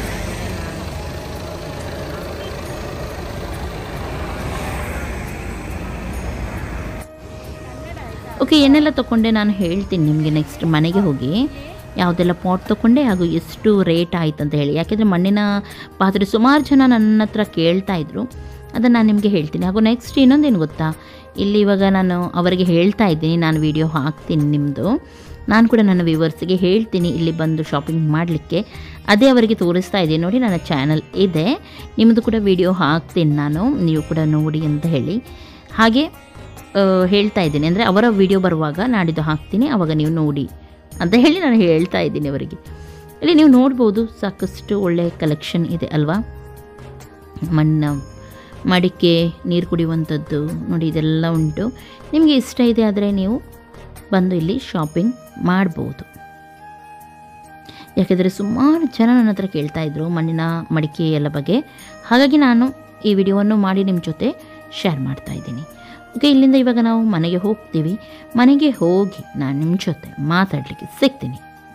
ಓಕೆ ಏನೆಲ್ಲ ತೊಗೊಂಡೆ ನಾನು ಹೇಳ್ತೀನಿ ನಿಮಗೆ ನೆಕ್ಸ್ಟ್ ಮನೆಗೆ ಹೋಗಿ ಯಾವುದೆಲ್ಲ ಪಾಟ್ ತೊಗೊಂಡೆ ಹಾಗೂ ಎಷ್ಟು ರೇಟ್ ಆಯ್ತು ಅಂತ ಹೇಳಿ ಯಾಕೆಂದರೆ ಮಣ್ಣಿನ ಪಾತ್ರೆ ಸುಮಾರು ಜನ ನನ್ನ ಹತ್ರ ಕೇಳ್ತಾ ಇದ್ರು ಅದನ್ನು ನಾನು ನಿಮಗೆ ಹೇಳ್ತೀನಿ ಹಾಗೂ ನೆಕ್ಸ್ಟ್ ಇನ್ನೊಂದೇನು ಗೊತ್ತಾ ಇಲ್ಲಿ ಇವಾಗ ನಾನು ಅವರಿಗೆ ಹೇಳ್ತಾ ಇದ್ದೀನಿ ನಾನು ವಿಡಿಯೋ ಹಾಕ್ತೀನಿ ನಿಮ್ಮದು ನಾನು ಕೂಡ ನನ್ನ ವ್ಯೂವರ್ಸಿಗೆ ಹೇಳ್ತೀನಿ ಇಲ್ಲಿ ಬಂದು ಶಾಪಿಂಗ್ ಮಾಡಲಿಕ್ಕೆ ಅದೇ ಅವರಿಗೆ ತೋರಿಸ್ತಾ ಇದ್ದೀನಿ ನೋಡಿ ನನ್ನ ಚಾನಲ್ ಇದೆ ನಿಮ್ಮದು ಕೂಡ ವಿಡಿಯೋ ಹಾಕ್ತೀನಿ ನಾನು ನೀವು ಕೂಡ ನೋಡಿ ಅಂತ ಹೇಳಿ ಹಾಗೆ ಆ, ಹೇಳ್ತಾ ಇದ್ದೀನಿ ಅಂದರೆ ಅವರ ವಿಡಿಯೋ ಬರುವಾಗ ನಾಡಿದ್ದು ಹಾಕ್ತೀನಿ ಆವಾಗ ನೀವು ನೋಡಿ ಅಂತ ಹೇಳಿ ನಾನು ಹೇಳ್ತಾ ಇದ್ದೀನಿ ಅವರಿಗೆ ಇಲ್ಲಿ ನೀವು ನೋಡ್ಬೋದು ಸಾಕಷ್ಟು ಒಳ್ಳೆಯ ಕಲೆಕ್ಷನ್ ಇದೆ ಅಲ್ವಾ ಮಣ್ಣು ಮಡಿಕೆ ನೀರು ಕುಡಿಯುವಂಥದ್ದು ನೋಡಿ ಇದೆಲ್ಲ ಉಂಟು ನಿಮಗೆ ಇಷ್ಟ ಇದೆ ಆದರೆ ನೀವು ಬಂದು ಇಲ್ಲಿ ಶಾಪಿಂಗ್ ಮಾಡ್ಬೋದು ಯಾಕೆಂದರೆ ಸುಮಾರು ಜನ ನನ್ನ ಹತ್ರ ಕೇಳ್ತಾ ಇದ್ರು ಮಣ್ಣಿನ ಮಡಿಕೆ ಎಲ್ಲ ಬಗ್ಗೆ ಹಾಗಾಗಿ ನಾನು ಈ ವಿಡಿಯೋವನ್ನು ಮಾಡಿ ನಿಮ್ಮ ಜೊತೆ ಶೇರ್ ಮಾಡ್ತಾ ಇದ್ದೀನಿ ಓಕೆ ಇಲ್ಲಿಂದ ಇವಾಗ ನಾವು ಮನೆಗೆ ಹೋಗ್ತೀವಿ ಮನೆಗೆ ಹೋಗಿ ನಾನು ನಿಮ್ಮ ಜೊತೆ ಮಾತಾಡಲಿಕ್ಕೆ ಸಿಗ್ತೀನಿ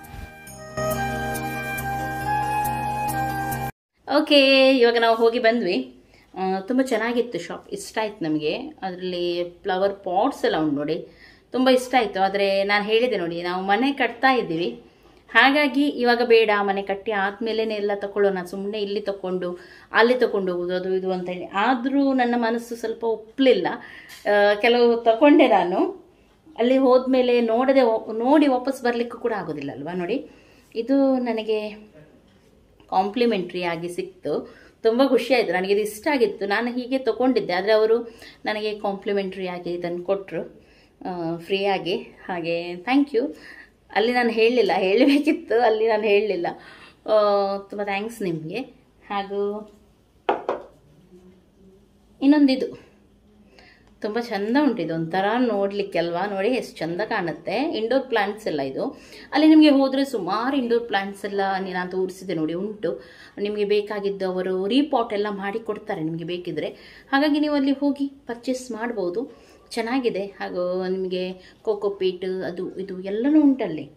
ಓಕೆ ಇವಾಗ ನಾವು ಹೋಗಿ ಬಂದ್ವಿ ಆ, ತುಂಬ ಚೆನ್ನಾಗಿತ್ತು ಶಾಪ್ ಇಷ್ಟ ಆಯ್ತು ನಮಗೆ ಅದರಲ್ಲಿ ಫ್ಲವರ್ ಪಾಟ್ಸ್ ಎಲ್ಲ ಉಂಟು ನೋಡಿ ತುಂಬ ಇಷ್ಟ ಆಯಿತು ಆದರೆ ನಾನು ಹೇಳಿದೆ ನೋಡಿ ನಾವು ಮನೆ ಕಟ್ತಾ ಇದ್ದೀವಿ ಹಾಗಾಗಿ ಇವಾಗ ಬೇಡ ಮನೆ ಕಟ್ಟಿ ಆದಮೇಲೆ ಎಲ್ಲ ತಗೊಳ್ಳೋಣ ಸುಮ್ಮನೆ ಇಲ್ಲಿ ತಗೊಂಡು ಅಲ್ಲಿ ತಗೊಂಡು ಹೋಗೋದು ಅದು ಇದು ಅಂತ ಹೇಳಿ ಆದರೂ ನನ್ನ ಮನಸ್ಸು ಸ್ವಲ್ಪ ಒಪ್ಪಲಿಲ್ಲ ಕೆಲವು ತಗೊಂಡೆ ನಾನು ಅಲ್ಲಿ ಹೋದ್ಮೇಲೆ ನೋಡದೆ ನೋಡಿ ವಾಪಸ್ ಬರಲಿಕ್ಕೂ ಕೂಡ ಆಗೋದಿಲ್ಲ ಅಲ್ವಾ ನೋಡಿ ಇದು ನನಗೆ ಕಾಂಪ್ಲಿಮೆಂಟ್ರಿ ಆಗಿ ಸಿಕ್ತು ತುಂಬ ಖುಷಿ ಆಯಿತು ನನಗೆ ಇದು ಇಷ್ಟ ಆಗಿತ್ತು ನಾನು ಹೀಗೆ ತೊಗೊಂಡಿದ್ದೆ ಆದರೆ ಅವರು ನನಗೆ ಕಾಂಪ್ಲಿಮೆಂಟ್ರಿ ಆಗಿ ಇದನ್ನು ಕೊಟ್ಟರು ಫ್ರೀಯಾಗಿ ಹಾಗೆ ಥ್ಯಾಂಕ್ ಯು ಅಲ್ಲಿ ನಾನು ಹೇಳಲಿಲ್ಲ ಹೇಳಬೇಕಿತ್ತು ಅಲ್ಲಿ ನಾನು ಹೇಳಲಿಲ್ಲ ತುಂಬ ಥ್ಯಾಂಕ್ಸ್ ನಿಮಗೆ ಹಾಗೂ ಇನ್ನೊಂದಿದು ತುಂಬ ಚಂದ ಉಂಟು ಇದು ಒಂಥರ ನೋಡ್ಲಿಕ್ಕೆ ಅಲ್ವಾ ನೋಡಿ ಎಷ್ಟು ಚಂದ ಕಾಣುತ್ತೆ ಇಂಡೋರ್ ಪ್ಲಾಂಟ್ಸ್ ಎಲ್ಲ ಇದು ಅಲ್ಲಿ ನಿಮಗೆ ಹೋದರೆ ಸುಮಾರು ಇಂಡೋರ್ ಪ್ಲಾಂಟ್ಸ್ ಎಲ್ಲ ನಾನು ತೋರಿಸಿದೆ ನೋಡಿ ಉಂಟು ನಿಮಗೆ ಬೇಕಾಗಿದ್ದು ಅವರು ರೀಪಾಟ್ ಎಲ್ಲ ಮಾಡಿ ಕೊಡ್ತಾರೆ ನಿಮಗೆ ಬೇಕಿದ್ರೆ ಹಾಗಾಗಿ ನೀವು ಅಲ್ಲಿ ಹೋಗಿ ಪರ್ಚೇಸ್ ಮಾಡ್ಬೋದು ಚೆನ್ನಾಗಿದೆ ಹಾಗೂ ನಿಮಗೆ ಕೋಕೋಪೀಟ್ ಅದು ಇದು ಎಲ್ಲನೂ ಉಂಟಲ್ಲಿ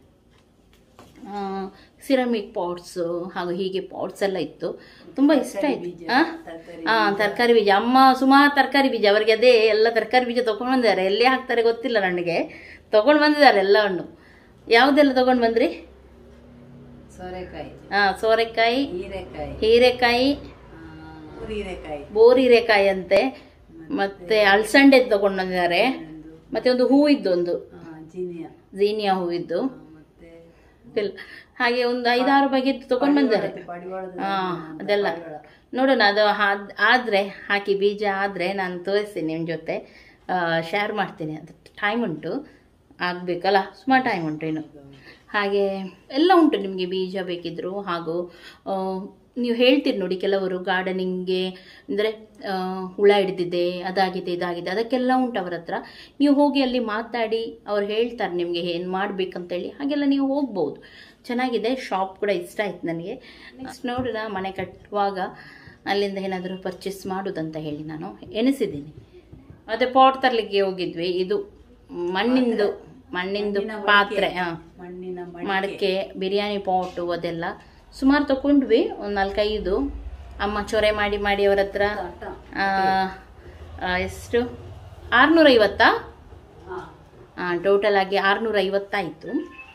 ಸಿರಮಿಕ್ ಪಾಟ್ಸು ಹಾಗೂ ಹೀಗೆ ಪಾಟ್ಸ್ ಎಲ್ಲ ಇತ್ತು ತುಂಬ ಇಷ್ಟ ಆಯ್ತು ಹಾಂ ತರಕಾರಿ ಬೀಜ ಅಮ್ಮ ಸುಮಾರು ತರಕಾರಿ ಬೀಜ ಅವರಿಗೆ ಅದೇ ಎಲ್ಲ ತರಕಾರಿ ಬೀಜ ತೊಗೊಂಡು ಬಂದಿದ್ದಾರೆ ಎಲ್ಲಿ ಹಾಕ್ತಾರೆ ಗೊತ್ತಿಲ್ಲ ನನಗೆ ತೊಗೊಂಡು ಬಂದಿದ್ದಾರೆ ಎಲ್ಲವನ್ನು ಯಾವುದೆಲ್ಲ ತೊಗೊಂಡು ಬಂದ್ರಿ ಸೋರೆಕಾಯಿ ಹಾಂ ಸೋರೆಕಾಯಿ ಹೀರೆಕಾಯಿ ಹೀರೆಕಾಯಿ ಹೀರೆಕಾಯಿ ಬೋರ್ ಹೀರೆಕಾಯಿ ಅಂತೆ ಮತ್ತೆ ಅಳಸಂಡೆ ತಗೊಂಡು ಬಂದಿದ್ದಾರೆ ಮತ್ತೆ ಒಂದು ಹೂ ಇದ್ದು ಒಂದು ಜಿನಿಯಾ ಝೀನಿಯಾ ಹೂವಿದ್ದು ಮತ್ತೆ ಇಲ್ಲ. ಹಾಗೆ ಒಂದು ಐದಾರು ಬಗೆದ್ದು ತಗೊಂಡು ಬಂದಿದ್ದಾರೆ ಪಡಿವಾಳದ ಹಾ ಅದೆಲ್ಲ ನೋಡೋಣ ಅದು ಆದ್- ಆದ್ರೆ ಹಾಕಿ ಬೀಜ ಆದ್ರೆ ನಾನು ತೋರಿಸ್ತೀನಿ ನಿಮ್ಮ ಜೊತೆ ಶೇರ್ ಮಾಡ್ತೀನಿ ಅದು ಟೈಮ್ ಉಂಟು ಆಗಬೇಕಲ್ಲ ಸುಮಾರು ಟೈಮ್ ಉಂಟು ಇನ್ನು ಹಾಗೆ ಎಲ್ಲ ಉಂಟು ನಿಮಗೆ ಬೀಜ ಬೇಕಿದ್ರು ಹಾಗೂ ಆ, ನೀವು ಹೇಳ್ತೀರಿ ನೋಡಿ ಕೆಲವರು ಗಾರ್ಡನಿಂಗ್ಗೆ ಅಂದರೆ ಹುಳ ಹಿಡಿದಿದೆ ಅದಾಗಿದೆ ಇದಾಗಿದೆ ಅದಕ್ಕೆಲ್ಲ ಉಂಟು ಅವರ ಹತ್ರ ನೀವು ಹೋಗಿ ಅಲ್ಲಿ ಮಾತಾಡಿ ಅವ್ರು ಹೇಳ್ತಾರೆ ನಿಮಗೆ ಏನು ಮಾಡಬೇಕಂತೇಳಿ ಹಾಗೆಲ್ಲ ನೀವು ಹೋಗ್ಬೋದು ಚೆನ್ನಾಗಿದೆ ಶಾಪ್ ಕೂಡ ಇಷ್ಟ ಆಯ್ತು ನನಗೆ ನೆಕ್ಸ್ಟ್ ನೋಡೋಣ ಮನೆ ಕಟ್ಟುವಾಗ ಅಲ್ಲಿಂದ ಏನಾದರೂ ಪರ್ಚೇಸ್ ಮಾಡೋದಂತ ಹೇಳಿ ನಾನು ಎನಿಸಿದ್ದೀನಿ ಮತ್ತೆ ಪಾಟ್ ತರಲಿಕ್ಕೆ ಹೋಗಿದ್ವಿ ಇದು ಮಣ್ಣಿಂದು ಮಣ್ಣಿಂದು ಪಾತ್ರೆ ಹಾಂ ಮಣ್ಣಿನ ಮಡಕೆ ಬಿರಿಯಾನಿ ಪಾಟು ಅದೆಲ್ಲ ಸುಮಾರು ತಗೊಂಡ್ವಿ ಒಂದು ನಾಲ್ಕೈದು ಅಮ್ಮ ಚೊರೆ ಮಾಡಿ ಮಾಡಿ ಅವ್ರ ಹತ್ರ ಆ, ಆ, ಎಷ್ಟು ಆರ್ನೂರ ಐವತ್ತಾ ಟೋಟಲ್ ಆಗಿ ಆರ್ನೂರ ಐವತ್ತಾಯಿತು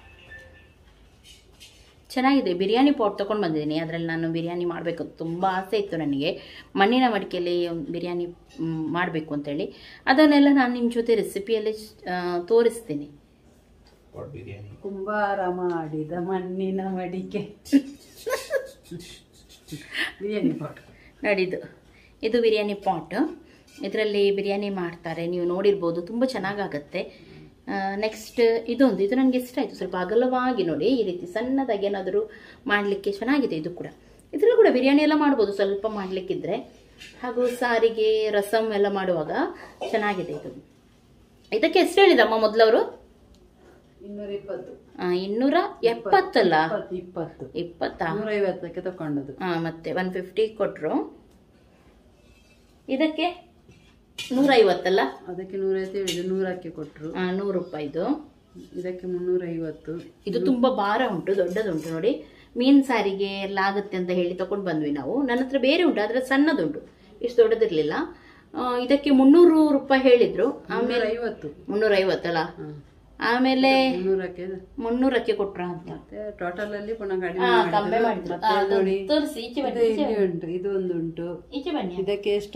ಚೆನ್ನಾಗಿದೆ ಬಿರಿಯಾನಿ ಪಾಟ್ ತೊಗೊಂಡು ಬಂದಿದ್ದೀನಿ ಅದರಲ್ಲಿ ನಾನು ಬಿರಿಯಾನಿ ಮಾಡಬೇಕು ತುಂಬ ಆಸೆ ಇತ್ತು ನನಗೆ ಮಣ್ಣಿನ ಮಡಿಕೆಯಲ್ಲಿ ಬಿರಿಯಾನಿ ಮಾಡಬೇಕು ಅಂತೇಳಿ ಅದನ್ನೆಲ್ಲ ನಾನು ನಿಮ್ಮ ಜೊತೆ ರೆಸಿಪಿಯಲ್ಲಿ ತೋರಿಸ್ತೀನಿ ಕುಂಬಾರ ಮಾಡಿದ ಮಣ್ಣಿನ ಮಡಿಕೆ ಬಿರಿಯಾನಿ ಪಾಟ್ ನೋಡಿದ್ದು ಇದು ಬಿರಿಯಾನಿ ಪಾಟ್ ಇದರಲ್ಲಿ ಬಿರಿಯಾನಿ ಮಾಡ್ತಾರೆ ನೀವು ನೋಡಿರ್ಬೋದು ತುಂಬ ಚೆನ್ನಾಗಾಗತ್ತೆ ನೆಕ್ಸ್ಟ್ ಇದೊಂದು ಇದು ನನಗೆ ಇಷ್ಟ ಆಯಿತು ಸ್ವಲ್ಪ ಅಗಲವಾಗಿ ನೋಡಿ ಈ ರೀತಿ ಸಣ್ಣದಾಗಿ ಏನಾದರೂ ಮಾಡಲಿಕ್ಕೆ ಚೆನ್ನಾಗಿದೆ ಇದು ಕೂಡ ಇದರಲ್ಲೂ ಕೂಡ ಬಿರಿಯಾನಿ ಎಲ್ಲ ಮಾಡ್ಬೋದು ಸ್ವಲ್ಪ ಮಾಡಲಿಕ್ಕಿದ್ರೆ ಹಾಗೂ ಸಾರಿಗೆ ರಸಮ್ ಎಲ್ಲ ಮಾಡುವಾಗ ಚೆನ್ನಾಗಿದೆ ಇದು ಇದಕ್ಕೆ ಎಷ್ಟು ಹೇಳಿದಮ್ಮ ಮೊದಲವರು ಇನ್ನೂರ ಇಪ್ಪತ್ತು ಇನ್ನೂರ ಎಪ್ಪತ್ತಲ್ಲ ಇಪ್ಪತ್ತು ಇಪ್ಪತ್ತು ಇಪ್ಪತ್ತಾ ನೂರ ಐವತ್ತಕ್ಕೆ ತಕೊಂಡದ್ದು ಹಾಂ ಮತ್ತೆ ಒನ್ ಫಿಫ್ಟಿ ಕೊಟ್ಟರು ಇದಕ್ಕೆ ನೂರ ಐವತ್ತಲ್ಲ ಅದಕ್ಕೆ ನೂರೈವತ್ತು ಹೇಳಿದ್ರು ನೂರಕ್ಕೆ ಕೊಟ್ರು ಆ, ನೂರು ರೂಪಾಯಿದು ಇದಕ್ಕೆ ಮುನ್ನೂರ ಐವತ್ತು ಇದು ತುಂಬಾ ಭಾರ ಉಂಟು ದೊಡ್ಡದುಂಟು ನೋಡಿ ಮೀನ್ ಸಾರಿಗೆ ಎಲ್ಲ ಆಗುತ್ತೆ ಅಂತ ಹೇಳಿ ತಗೊಂಡು ಬಂದ್ವಿ ನಾವು ನನ್ನ ಹತ್ರ ಬೇರೆ ಉಂಟು ಆದ್ರೆ ಸಣ್ಣದುಂಟು ಇಷ್ಟು ದೊಡ್ಡದಿರ್ಲಿಲ್ಲ ಆ, ಇದಕ್ಕೆ ಮುನ್ನೂರು ರೂಪಾಯಿ ಹೇಳಿದ್ರು ಆಮೇಲೆ ಐವತ್ತು ಮುನ್ನೂರ ಐವತ್ತಲ್ಲ ಹಾ. ಆಮೇಲೆ ಮುನ್ನೂರಕ್ಕೆ ಮುನ್ನೂರಕ್ಕೆ ಕೊಟ್ರ ಅಂತ ಮತ್ತೆ ಟೋಟಲ್ ಅಲ್ಲಿ ಪುನಃ ಕಡಿಮೆ ಹಾ, ಮಾಡಿದ್ರು. ಕಮ್ಮಿ ಮಾಡಿದ್ರು. ಮತ್ತೆ ಆ, ಅದು ನೋಡಿ ತೋರಿಸಿ, ಈಚೆ ಇದು ಬನ್ನಿ, ಈಚೆ ಇಲ್ಲಿ ಉಂಟು ಇದು ಒಂದು ಉಂಟು ಈಚೆ ಬನ್ನಿ ಇದಕ್ಕೆ ಎಷ್ಟು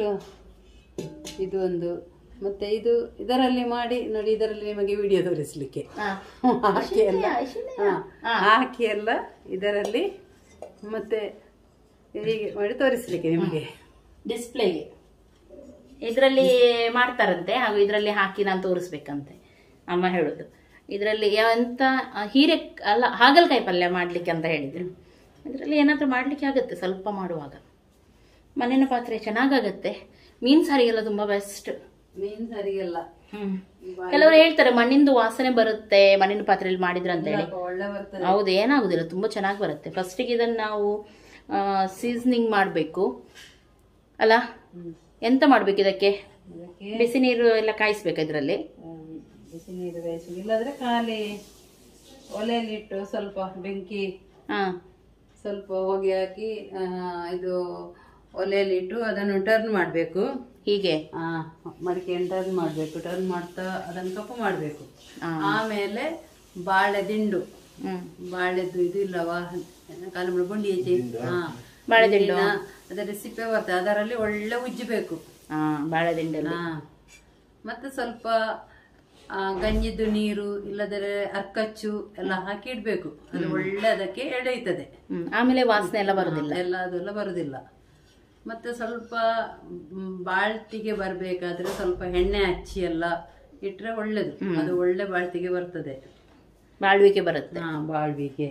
ಇದು ಒಂದು ಮತ್ತೆ ಇದು ಇದರಲ್ಲಿ ಮಾಡಿ ನೋಡಿ ಇದರಲ್ಲಿ ನಿಮಗೆ ವಿಡಿಯೋ ತೋರಿಸ್ಲಿಕ್ಕೆ ಹಾ. ಹಾಕಿ ಎಲ್ಲ ಐಶ್ವರ್ಯ. ಹಾ, ಹಾಕಿ ಎಲ್ಲ ಇದರಲ್ಲಿ ಮತ್ತೆ ಹೀಗೆ ಮಾಡಿ ತೋರಿಸ್ಲಿಕ್ಕೆ ನಿಮಗೆ ಡಿಸ್ಪ್ಲೇಗೆ ಇದರಲ್ಲಿ ಮಾಡ್ತಾರಂತೆ ಹಾಗೂ ಇದರಲ್ಲಿ ಹಾಕಿ ನಾನು ತೋರಿಸ್ಬೇಕಂತೆ ಅಮ್ಮ ಹೇಳುದು ಇದರಲ್ಲಿ ಎಂತ ಆ, ಹೀರೆ ಅಲ್ಲ ಹಾಗಲಕಾಯಿ ಪಲ್ಯ ಮಾಡ್ಲಿಕ್ಕೆ ಅಂತ ಹೇಳಿದ್ರು ಇದರಲ್ಲಿ ಏನಾದ್ರೂ ಮಾಡ್ಲಿಕ್ಕೆ ಆಗುತ್ತೆ ಸ್ವಲ್ಪ ಮಾಡುವಾಗ ಮಣ್ಣಿನ ಪಾತ್ರೆ ಚೆನ್ನಾಗಾಗತ್ತೆ ಮೀನ್ ಸಾರಿಗೆಲ್ಲ ತುಂಬಾ ಬೆಸ್ಟ್ ಮೀನ್ ಸರಿಯಲ್ಲ ಹ್ಮ್ ಕೆಲವರು ಹೇಳ್ತಾರೆ ಮಣ್ಣಿಂದು ವಾಸನೆ ಬರುತ್ತೆ ಮಣ್ಣಿನ ಪಾತ್ರೆಯಲ್ಲಿ ಮಾಡಿದ್ರ ಅಂತ ಹೇಳಿ ಒಳ್ಳೆ ಬರ್ತದೆ ಹೌದು ಏನಾಗುದಿಲ್ಲ ತುಂಬಾ ಚೆನ್ನಾಗಿ ಬರುತ್ತೆ ಫಸ್ಟಿಗೆ ಇದನ್ನ ನಾವು ಸೀಸನಿಂಗ್ ಮಾಡಬೇಕು ಅಲ್ಲ ಎಂತ ಮಾಡ್ಬೇಕು ಇದಕ್ಕೆ ಅದಕ್ಕೆ ಬಿಸಿ ನೀರು ಎಲ್ಲ ಕಾಯಿಸ್ಬೇಕು ಇದರಲ್ಲಿ ಆಮ್, ಬಿಸಿ ನೀರು ಬೇಯಿಸಿ ಇಲ್ಲಾದ್ರೆ ಖಾಲಿ ಒಲೆಯಲ್ಲಿ ಇಟ್ಟು ಸ್ವಲ್ಪ ಬೆಂಕಿ ಹಾ ಸ್ವಲ್ಪ ಹೊಗೆ ಹಾಕಿ ಆ, ಇದು ಒಲೆಯಲ್ಲಿ ಇಟ್ಟು ಅದನ್ನು ಟರ್ನ್ ಮಾಡಬೇಕು ಹೀಗೆ ಮಡಿಕೆಯನ್ನು ಟರ್ನ್ ಮಾಡಬೇಕು ಟರ್ನ್ ಮಾಡ್ತಾ ಅದನ್ನು ಕಪ್ಪು ಮಾಡಬೇಕು ಹಾ. ಆಮೇಲೆ ಬಾಳೆ ದಿಂಡು ಹ್ಮ್ ಬಾಳೆದು ಇದು ಇಲ್ಲವಾ ಕಾಲುಮಳ ಬುಂಡಿ ಈಚೆ ಹಾ ಬಾಳೆದಿಂಡು. ಹಿಂದಿನ ಅದರ ಸಿಪ್ಪೆ ಬರ್ತದೆ ಅದರಲ್ಲಿ ಒಳ್ಳೆ ಉಜ್ಜಬೇಕು ಹಾ ಬಾಳೆದಿಂಡಲ್ಲಿ ಹಾ ಮತ್ತೆ ಸ್ವಲ್ಪ ಆ, ಗಂಜಿದ್ದು ನೀರು ಇಲ್ಲದರೆ ಅರ್ಕಚ್ಚು ಎಲ್ಲ ಹಾಕಿ ಇಡ್ಬೇಕು ಅದು ಒಳ್ಳೆ ಅದಕ್ಕೆ ಎಳೆಯುತ್ತದೆ ಹ್ಮ್ ಆಮೇಲೆ ವಾಸನೆ ಎಲ್ಲ ಬರುದಿಲ್ಲ ಎಲ್ಲ ಅದೆಲ್ಲ ಬರುದಿಲ್ಲ ಮತ್ತೆ ಸ್ವಲ್ಪ ಮ್, ಬಾಳ್ತಿಗೆ ಬರ್ಬೇಕಾದ್ರೆ ಸ್ವಲ್ಪ ಎಣ್ಣೆ ಹಚ್ಚಿ ಎಲ್ಲ ಇಟ್ರೆ ಒಳ್ಳೇದು ಅದು ಒಳ್ಳೆ ಬಾಳ್ತಿಗೆ ಬರ್ತದೆ ಬಾಳ್ವಿಕೆ ಬರುತ್ತೆ ಹಾ ಬಾಳ್ವಿಗೆ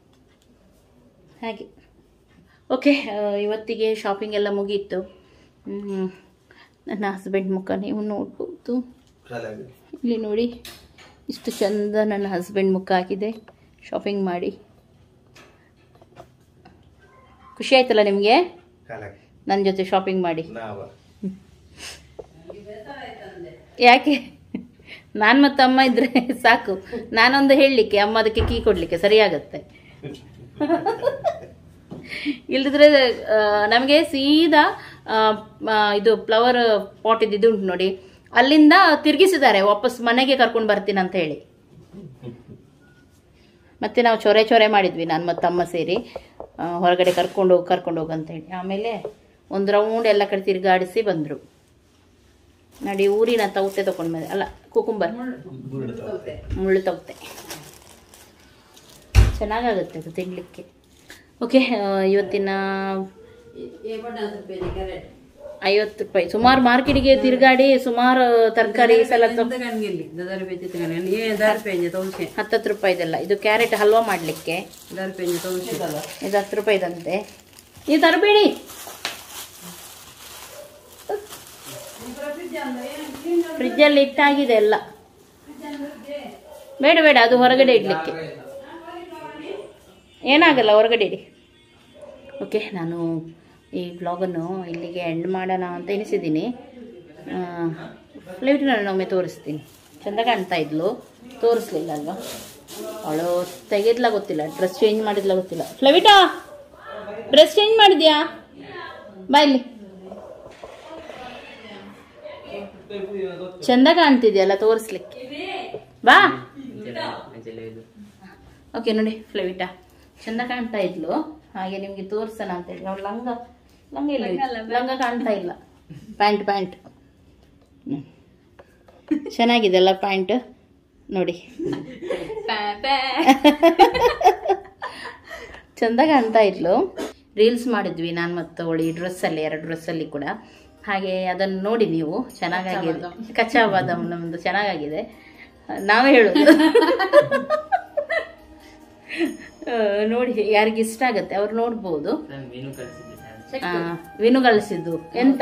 ಹಾಗೆ ಓಕೆ ಇವತ್ತಿಗೆ ಶಾಪಿಂಗ್ ಎಲ್ಲ ಮುಗೀತು ಹ್ಮ್. ನನ್ನ ಹಸ್ಬೆಂಡ್ ಮುಖ ನೀವು ನೋಡ್ಬೋದು ಇಲ್ಲಿ ನೋಡಿ ಇಷ್ಟು ಚಂದ ನನ್ನ ಹಸ್ಬೆಂಡ್ ಮುಖ ಹಾಕಿದೆ ಶಾಪಿಂಗ್ ಮಾಡಿ ಖುಷಿ ಆಯ್ತಲ್ಲ ನಿಮಗೆ ನನ್ನ ಜೊತೆ ಶಾಪಿಂಗ್ ಮಾಡಿ ಯಾಕೆ ನಾನು ಮತ್ತು ಅಮ್ಮ ಇದ್ರೆ ಸಾಕು ನಾನೊಂದು ಹೇಳಲಿಕ್ಕೆ ಅಮ್ಮ ಅದಕ್ಕೆ ಕೀ ಕೊಡಲಿಕ್ಕೆ ಸರಿಯಾಗತ್ತೆ ಇಲ್ಲದಿದ್ರೆ ನಮಗೆ ಸೀದಾ ಆ, ಆ, ಇದು ಫ್ಲವರ್ ಪಾಟ್ ಇದ್ದಿದ್ದು ಉಂಟು ನೋಡಿ ಅಲ್ಲಿಂದ ತಿರುಗಿಸಿದ್ದಾರೆ ವಾಪಸ್ ಮನೆಗೆ ಕರ್ಕೊಂಡು ಬರ್ತೀನಿ ಅಂತ ಹೇಳಿ ಮತ್ತೆ ನಾವು ಚೊರೆ ಚೊರೆ ಮಾಡಿದ್ವಿ ನಾನು ಮತ್ತು ಅಮ್ಮ ಸೇರಿ ಆ, ಹೊರಗಡೆ ಕರ್ಕೊಂಡು ಹೋಗಿ ಕರ್ಕೊಂಡು ಹೋಗು ಅಂತ ಹೇಳಿ ಆಮೇಲೆ ಒಂದು ರೌಂಡ್ ಎಲ್ಲ ಕಡೆ ತಿರುಗಾಡಿಸಿ ಬಂದರು ನೋಡಿ ಊರಿನ ತೌತೆ ತಗೊಂಡು ಬಂದೆ ಅಲ್ಲ ಕುಕುಂಬರ್ ಮುಳ್ಳು ತೌತೆ ಚೆನ್ನಾಗಾಗುತ್ತೆ ಅದು ತಿನ್ಲಿಕ್ಕೆ ಓಕೆ ಇವತ್ತಿನ ಐವತ್ತು ರೂಪಾಯಿ ಸುಮಾರು ಮಾರ್ಕೆಟಿಗೆ ತಿರುಗಾಡಿ ಸುಮಾರು ತರಕಾರಿ ಸಲ ಗಣ್ಗಿಲ್ಲಿ ದರ ಪೇಜೆ ತಗೊಂಡು ಏ ದಾರ ಪೇಜೆ ತೋರಿಸಿ ಹತ್ತತ್ತು ರೂಪಾಯಿದೆಲ್ಲ ಇದು ಕ್ಯಾರೆಟ್ ಹಲ್ವಾ ಮಾಡಲಿಕ್ಕೆ ದಾರ ಪೇಜೆ ತೋರಿಸಿ ಇದು ಹತ್ತು ರೂಪಾಯಿದಂತೆ ನೀವು ತರಬೇಡಿ ಫ್ರಿಜ್ಜಲ್ಲಿ ಇಟ್ಟಾಗಿದೆ ಎಲ್ಲ ಬೇಡ ಬೇಡ ಅದು ಹೊರಗಡೆ ಇಡ್ಲಿಕ್ಕೆ ಏನಾಗಲ್ಲ ಹೊರಗಡೆ ಇಡಿ ಓಕೆ ನಾನು ಈ ಬ್ಲಾಗನ್ನು ಇಲ್ಲಿಗೆ ಎಂಡ್ ಮಾಡೋಣ ಅಂತ ಎನಿಸಿದ್ದೀನಿ ಫ್ಲೈಟ್ನಲ್ಲಿ ಒಮ್ಮೆ ತೋರಿಸ್ತೀನಿ ಚೆಂದ ಕಾಣ್ತಾ ಇದ್ಲು ತೋರಿಸ್ಲಿಲ್ಲ ಅಲ್ವಾ ಅವಳು ತೆಗೆದ್ಲ ಗೊತ್ತಿಲ್ಲ ಡ್ರೆಸ್ ಚೇಂಜ್ ಮಾಡಿದ್ಲ ಗೊತ್ತಿಲ್ಲ ಫ್ಲವಿಟಾ ಡ್ರೆಸ್ ಚೇಂಜ್ ಮಾಡಿದ್ಯಾ ಬಾ ಇಲ್ಲಿ ಚಂದ ಕಾಣ್ತಿದ್ಯಲ್ಲ ತೋರಿಸ್ಲಿಕ್ಕೆ ಬಾ ಓಕೆ ನೋಡಿ ಫ್ಲವಿಟಾ ಚಂದ ಕಾಣ್ತಾ ಇದ್ಲು ಹಾಗೆ ನಿಮ್ಗೆ ತೋರ್ಸೋಣ ಅಂತ ಹೇಳಿ ಅವ್ಳು ಲಂಗ ಲಂಗ ಇಲ್ಲ ಲಂಗ ಕಾಣ್ತಾ ಇಲ್ಲ ಪ್ಯಾಂಟ್ ಪ್ಯಾಂಟ್ ಚೆನ್ನಾಗಿದೆ ಅಲ್ಲ ಪ್ಯಾಂಟ್ ನೋಡಿ ಚಂದ ಕಾಣ್ತಾ ಇದ್ಲು ರೀಲ್ಸ್ ಮಾಡಿದ್ವಿ ನಾನು ಮತ್ತು ಅವಳು ಈ ಡ್ರೆಸ್ಸಲ್ಲಿ ಎರಡು ಡ್ರೆಸ್ಸಲ್ಲಿ ಕೂಡ ಹಾಗೆ ಅದನ್ನು ನೋಡಿ ನೀವು ಚೆನ್ನಾಗಾಗಿದೆ ಕಚ್ಚಾ ಬಾದಾಮ್ ನಮ್ದು ಚೆನ್ನಾಗಾಗಿದೆ ನಾವೇ ಹೇಳೋದು ಆ, ನೋಡಿ ಯಾರಿಗೆ ಇಷ್ಟ ಆಗತ್ತೆ ಅವ್ರು ನೋಡ್ಬೋದು ಆ, ವಿನು ಕಳಿಸಿದ್ದು ಎಂತ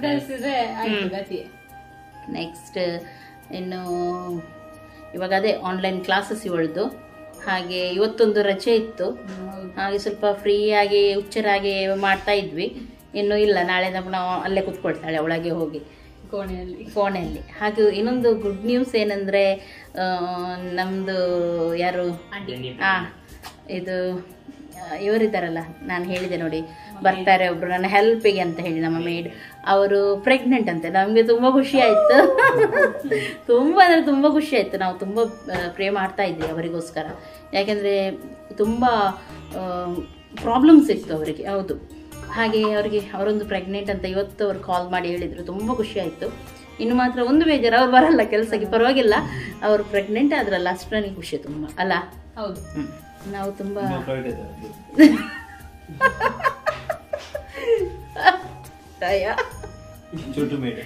ನೆಕ್ಸ್ಟ್ ಇನ್ನು ಇವಾಗ ಅದೇ ಆನ್ಲೈನ್ ಕ್ಲಾಸಸ್ ಇವಳ್ದು ಹಾಗೆ ಇವತ್ತೊಂದು ರಜೆ ಇತ್ತು ಹಾಗೆ ಸ್ವಲ್ಪ ಫ್ರೀ ಆಗಿ ಹುಚ್ಚರಾಗಿ ಮಾಡ್ತಾ ಇದ್ವಿ ಇನ್ನು ಇಲ್ಲ ನಾಳೆ ನಾವು ನಾವು ಅಲ್ಲೇ ಕುತ್ಕೊಳ್ತಾಳೆ ಒಳಗೆ ಹೋಗಿ ಕೋಣೆಯಲ್ಲಿ ಫೋನಲ್ಲಿ ಹಾಗೂ ಇನ್ನೊಂದು ಗುಡ್ ನ್ಯೂಸ್ ಏನಂದ್ರೆ ಆ, ನಮ್ದು ಯಾರು ಆ ಇದು ಆ, ಇವರಿದ್ದಾರಲ್ಲ ನಾನು ಹೇಳಿದೆ ನೋಡಿ ಬರ್ತಾರೆ ಒಬ್ರು ನನ್ನ ಹೆಲ್ಪಿಗೆ ಅಂತ ಹೇಳಿ ನಮ್ಮ ಮೇಡ್ ಅವರು ಪ್ರೆಗ್ನೆಂಟ್ ಅಂತೆ ನಮಗೆ ತುಂಬ ಖುಷಿ ಆಯ್ತು ತುಂಬ ಅಂದರೆ ತುಂಬ ಖುಷಿ ಆಯ್ತು ನಾವು ತುಂಬ ಪ್ರೇ ಮಾಡ್ತಾ ಇದ್ವಿ ಅವರಿಗೋಸ್ಕರ ಯಾಕೆಂದರೆ ತುಂಬ ಪ್ರಾಬ್ಲಮ್ಸ್ ಇತ್ತು ಅವರಿಗೆ ಹೌದು ಹಾಗೆ ಅವರಿಗೆ ಅವರೊಂದು ಪ್ರೆಗ್ನೆಂಟ್ ಅಂತ ಇವತ್ತು ಅವ್ರು ಕಾಲ್ ಮಾಡಿ ಹೇಳಿದರು ತುಂಬ ಖುಷಿ ಆಯಿತು ಇನ್ನು ಮಾತ್ರ ಒಂದು ಬೇಜಾರು ಅವ್ರು ಬರಲ್ಲ ಕೆಲಸಕ್ಕೆ ಪರವಾಗಿಲ್ಲ ಅವರು ಪ್ರೆಗ್ನೆಂಟ್ ಆದ್ರಲ್ಲ ಅಷ್ಟು ನನಗೆ ಖುಷಿ ತುಂಬ ಅಲ್ಲ ಹೌದು ಹ್ಮ್. ನಾವು ತುಂಬ ಅಯ್ಯ. छोटू मेड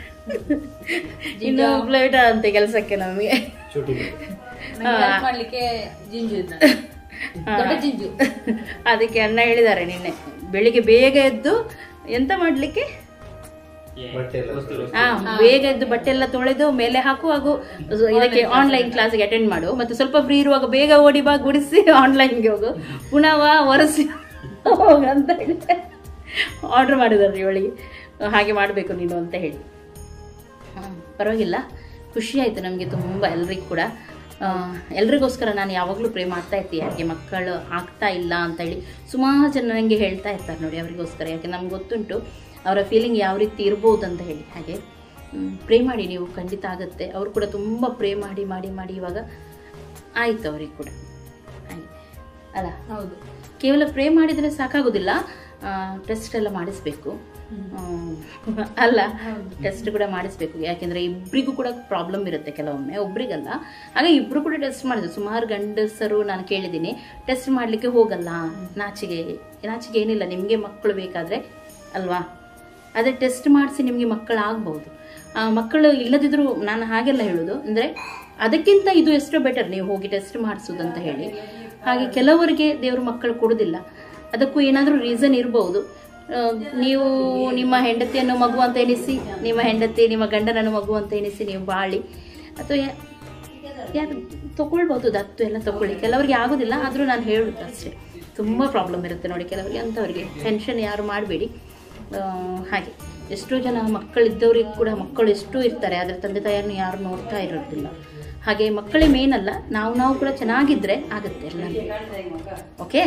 ಇನ್ನು ಪ್ಲೇಟ್ ಅಂತೆ ಕೆಲಸಕ್ಕೆ ನಮಗೆ छोटू मेड ನಂಗೆ help ಮಾಡ್ಲಿಕ್ಕೆ ಜಿಂಜು ಇದ್ದಾನೆ. ದೊಡ್ಡ ಜಿಂಜು ಅದಕ್ಕೆ ಅಣ್ಣ ಹೇಳಿದ್ದಾರೆ ನಿನ್ನೆ ಬೆಳಿಗ್ಗೆ ಬೇಗ ಎದ್ದು ಎಂತ ಮಾಡ್ಲಿಕ್ಕೆ ಬಟ್ಟೆ ಎಲ್ಲ ಹಾ ಬೇಗ ಎದ್ದು ಬಟ್ಟೆ ಎಲ್ಲ ತೊಳೆದು ಮೇಲೆ ಹಾಕು ಹಾಗೂ ಇದಕ್ಕೆ ಆನ್ಲೈನ್ ಕ್ಲಾಸ್ಗೆ ಅಟೆಂಡ್ ಮಾಡು ಮತ್ತೆ ಸ್ವಲ್ಪ ಫ್ರೀ ಇರುವಾಗ ಬೇಗ ಓಡಿ ಬಾ ಗುಡಿಸಿ ಆನ್ಲೈನ್ಗೆ ಹೋಗು ಪುನಃ ವಾ ಒರೆಸಿ ಹೋಗಂತ ಹೇಳಿ ಆರ್ಡರ್ ಮಾಡಿದಾರೆ ಇವಳಿಗೆ ಹಾಗೆ ಮಾಡಬೇಕು ನೀನು ಅಂತ ಹೇಳಿ ಹ್ಮ್, ಪರವಾಗಿಲ್ಲ ಖುಷಿ ಆಯಿತು ನಮಗೆ ತುಂಬ ಎಲ್ರಿಗೂ ಕೂಡ ಆ, ಎಲ್ರಿಗೋಸ್ಕರ ನಾನು ಯಾವಾಗಲೂ ಪ್ರೇ ಮಾಡ್ತಾ ಇರ್ತೀನಿ ಯಾಕೆ ಮಕ್ಕಳು ಆಗ್ತಾ ಇಲ್ಲ ಅಂತ ಹೇಳಿ ಸುಮಾರು ಜನ ನನಗೆ ಹೇಳ್ತಾ ಇರ್ತಾರೆ ನೋಡಿ ಅವರಿಗೋಸ್ಕರ ಯಾಕೆ ನಮ್ಗೆ ಗೊತ್ತುಂಟು ಅವರ ಫೀಲಿಂಗ್ ಯಾವ ರೀತಿ ಇರ್ಬೋದು ಅಂತ ಹೇಳಿ ಹಾಗೆ ಪ್ರೇ ಮಾಡಿ ನೀವು ಖಂಡಿತ ಆಗುತ್ತೆ ಅವರು ಕೂಡ ತುಂಬ ಪ್ರೇ ಮಾಡಿ ಮಾಡಿ ಮಾಡಿ ಇವಾಗ ಆಯಿತು ಅವರಿಗೆ ಕೂಡ ಹಾಗೆ ಅಲ್ಲ ಹೌದು ಕೇವಲ ಪ್ರೇ ಮಾಡಿದರೆ ಸಾಕಾಗೋದಿಲ್ಲ ಟೆಸ್ಟ್ ಎಲ್ಲ ಮಾಡಿಸ್ಬೇಕು ಹ್ಮ್. ಅಲ್ಲ ಟೆಸ್ಟ್ ಕೂಡ ಮಾಡಿಸ್ಬೇಕು ಯಾಕೆಂದ್ರೆ ಇಬ್ಬರಿಗೂ ಕೂಡ ಪ್ರಾಬ್ಲಮ್ ಇರುತ್ತೆ ಕೆಲವೊಮ್ಮೆ ಒಬ್ರಿಗಲ್ಲ ಹಾಗೆ ಇಬ್ರು ಕೂಡ ಟೆಸ್ಟ್ ಮಾಡಿದ್ರು ಸುಮಾರು ಗಂಡಸರು ನಾನು ಕೇಳಿದ್ದೀನಿ ಟೆಸ್ಟ್ ಮಾಡಲಿಕ್ಕೆ ಹೋಗಲ್ಲ ನಾಚಿಗೆ ನಾಚಿಗೆ ಏನಿಲ್ಲ ನಿಮಗೆ ಮಕ್ಕಳು ಬೇಕಾದ್ರೆ ಅಲ್ವಾ ಅದೇ ಟೆಸ್ಟ್ ಮಾಡಿಸಿ ನಿಮಗೆ ಮಕ್ಕಳು ಆಗ್ಬಹುದು ಆ, ಮಕ್ಕಳು ಇಲ್ಲದಿದ್ರು ನಾನು ಹಾಗೆಲ್ಲ ಹೇಳೋದು ಅಂದರೆ ಅದಕ್ಕಿಂತ ಇದು ಎಷ್ಟೋ ಬೆಟರ್ ನೀವು ಹೋಗಿ ಟೆಸ್ಟ್ ಮಾಡಿಸೋದಂತ ಹೇಳಿ ಹಾಗೆ ಕೆಲವರಿಗೆ ದೇವರು ಮಕ್ಕಳು ಕೊಡೋದಿಲ್ಲ ಅದಕ್ಕೂ ಏನಾದರೂ ರೀಸನ್ ಇರಬಹುದು ಆ, ನೀವು ನಿಮ್ಮ ಹೆಂಡತಿಯನ್ನು ಮಗು ಅಂತ ಎನಿಸಿ ನಿಮ್ಮ ಹೆಂಡತಿ ನಿಮ್ಮ ಗಂಡನನ್ನು ಮಗು ಅಂತ ಎನಿಸಿ ನೀವು ಬಾಳಿ ಅಥವಾ ಯಾ- ಯಾರು ತಗೊಳ್ಬೋದು ದತ್ತು ಎಲ್ಲ ತಗೊಳ್ಳಿ ಕೆಲವರಿಗೆ ಆಗೋದಿಲ್ಲ ಆದರೂ ನಾನು ಹೇಳುದು ಅಷ್ಟೇ ತುಂಬ ಪ್ರಾಬ್ಲಮ್ ಇರುತ್ತೆ ನೋಡಿ ಕೆಲವರಿಗೆ ಅಂಥವ್ರಿಗೆ ಟೆನ್ಷನ್ ಯಾರು ಮಾಡಬೇಡಿ ಹಾಗೆ ಎಷ್ಟೋ ಜನ ಮಕ್ಕಳಿದ್ದವ್ರಿಗೆ ಕೂಡ ಮಕ್ಕಳು ಎಷ್ಟೋ ಇರ್ತಾರೆ ಆದರೆ ತಂದೆ ತಾಯಿಯನ್ನು ಯಾರು ನೋಡ್ತಾ ಇರೋದಿಲ್ಲ ಹಾಗೆ ಮಕ್ಕಳೇ ಮೇನ್ ಅಲ್ಲ ನಾವು ನಾವು ಕೂಡ ಚೆನ್ನಾಗಿದ್ರೆ ಆಗುತ್ತೆ ಎಲ್ಲ ಓಕೆ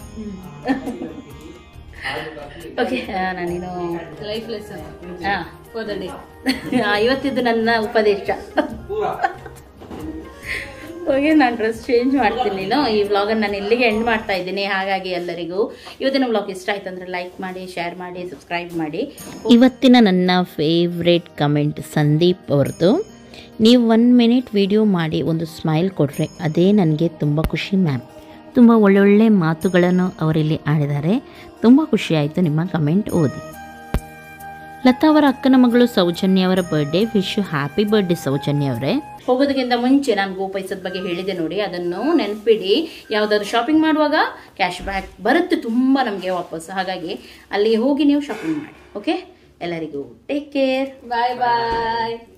ಓಕೆ ನಾನೇನು ಲೈಫ್ ಲೆಸನ್ ಹಾಂ ಫಾರ್ ದ ಡೇ ಇವತ್ತಿದ್ದು ನನ್ನ ಉಪದೇಶ ಹೋಗಿ ನಾನು ಡ್ರೆಸ್ ಚೇಂಜ್ ಮಾಡ್ತೀನಿ ನೀನು ಈ ವ್ಲಾಗನ್ನು ನಾನು ಇಲ್ಲಿಗೆ ಎಂಡ್ ಮಾಡ್ತಾ ಇದ್ದೀನಿ ಹಾಗಾಗಿ ಎಲ್ಲರಿಗೂ ಇವತ್ತಿನ ವ್ಲಾಗ್ ಇಷ್ಟ ಆಯ್ತು ಅಂದರೆ ಲೈಕ್ ಮಾಡಿ ಶೇರ್ ಮಾಡಿ ಸಬ್ಸ್ಕ್ರೈಬ್ ಮಾಡಿ ಇವತ್ತಿನ ನನ್ನ ಫೇವ್ರೇಟ್ ಕಮೆಂಟ್ ಸಂದೀಪ್ ಅವ್ರದ್ದು ನೀವು ಒನ್ ಮಿನಿಟ್ ವಿಡಿಯೋ ಮಾಡಿ ಒಂದು ಸ್ಮೈಲ್ ಕೊಟ್ಟರೆ ಅದೇ ನನಗೆ ತುಂಬ ಖುಷಿ ಮ್ಯಾಮ್ ತುಂಬ ಒಳ್ಳೊಳ್ಳೆ ಮಾತುಗಳನ್ನು ಅವರಿಲ್ಲಿ ಆಡಿದ್ದಾರೆ ತುಂಬ ಖುಷಿಯಾಯಿತು ನಿಮ್ಮ ಕಮೆಂಟ್ ಓದಿ ಲತಾ ಅವರ ಅಕ್ಕನ ಮಗಳು ಸೌಜನ್ಯ ಅವರ birthday wish happy birthday Soujanya ಅವರೇ ಹೋಗೋದಕ್ಕಿಂತ ಮುಂಚೆ ನಾನು ಗೋಪೈಸದ ಬಗ್ಗೆ ಹೇಳಿದೆ ನೋಡಿ ಅದನ್ನು ನೆನಪಿಡಿ ಯಾವುದಾದ್ರು ಶಾಪಿಂಗ್ ಮಾಡುವಾಗ ಕ್ಯಾಶ್ ಬ್ಯಾಕ್ ಬರುತ್ತೆ ತುಂಬ ನಮಗೆ ವಾಪಸ್ ಹಾಗಾಗಿ ಅಲ್ಲಿ ಹೋಗಿ ನೀವು ಶಾಪಿಂಗ್ ಮಾಡಿ ಓಕೆ ಎಲ್ಲರಿಗೂ ಟೇಕ್ ಕೇರ್ ಬಾಯ್ ಬಾಯ್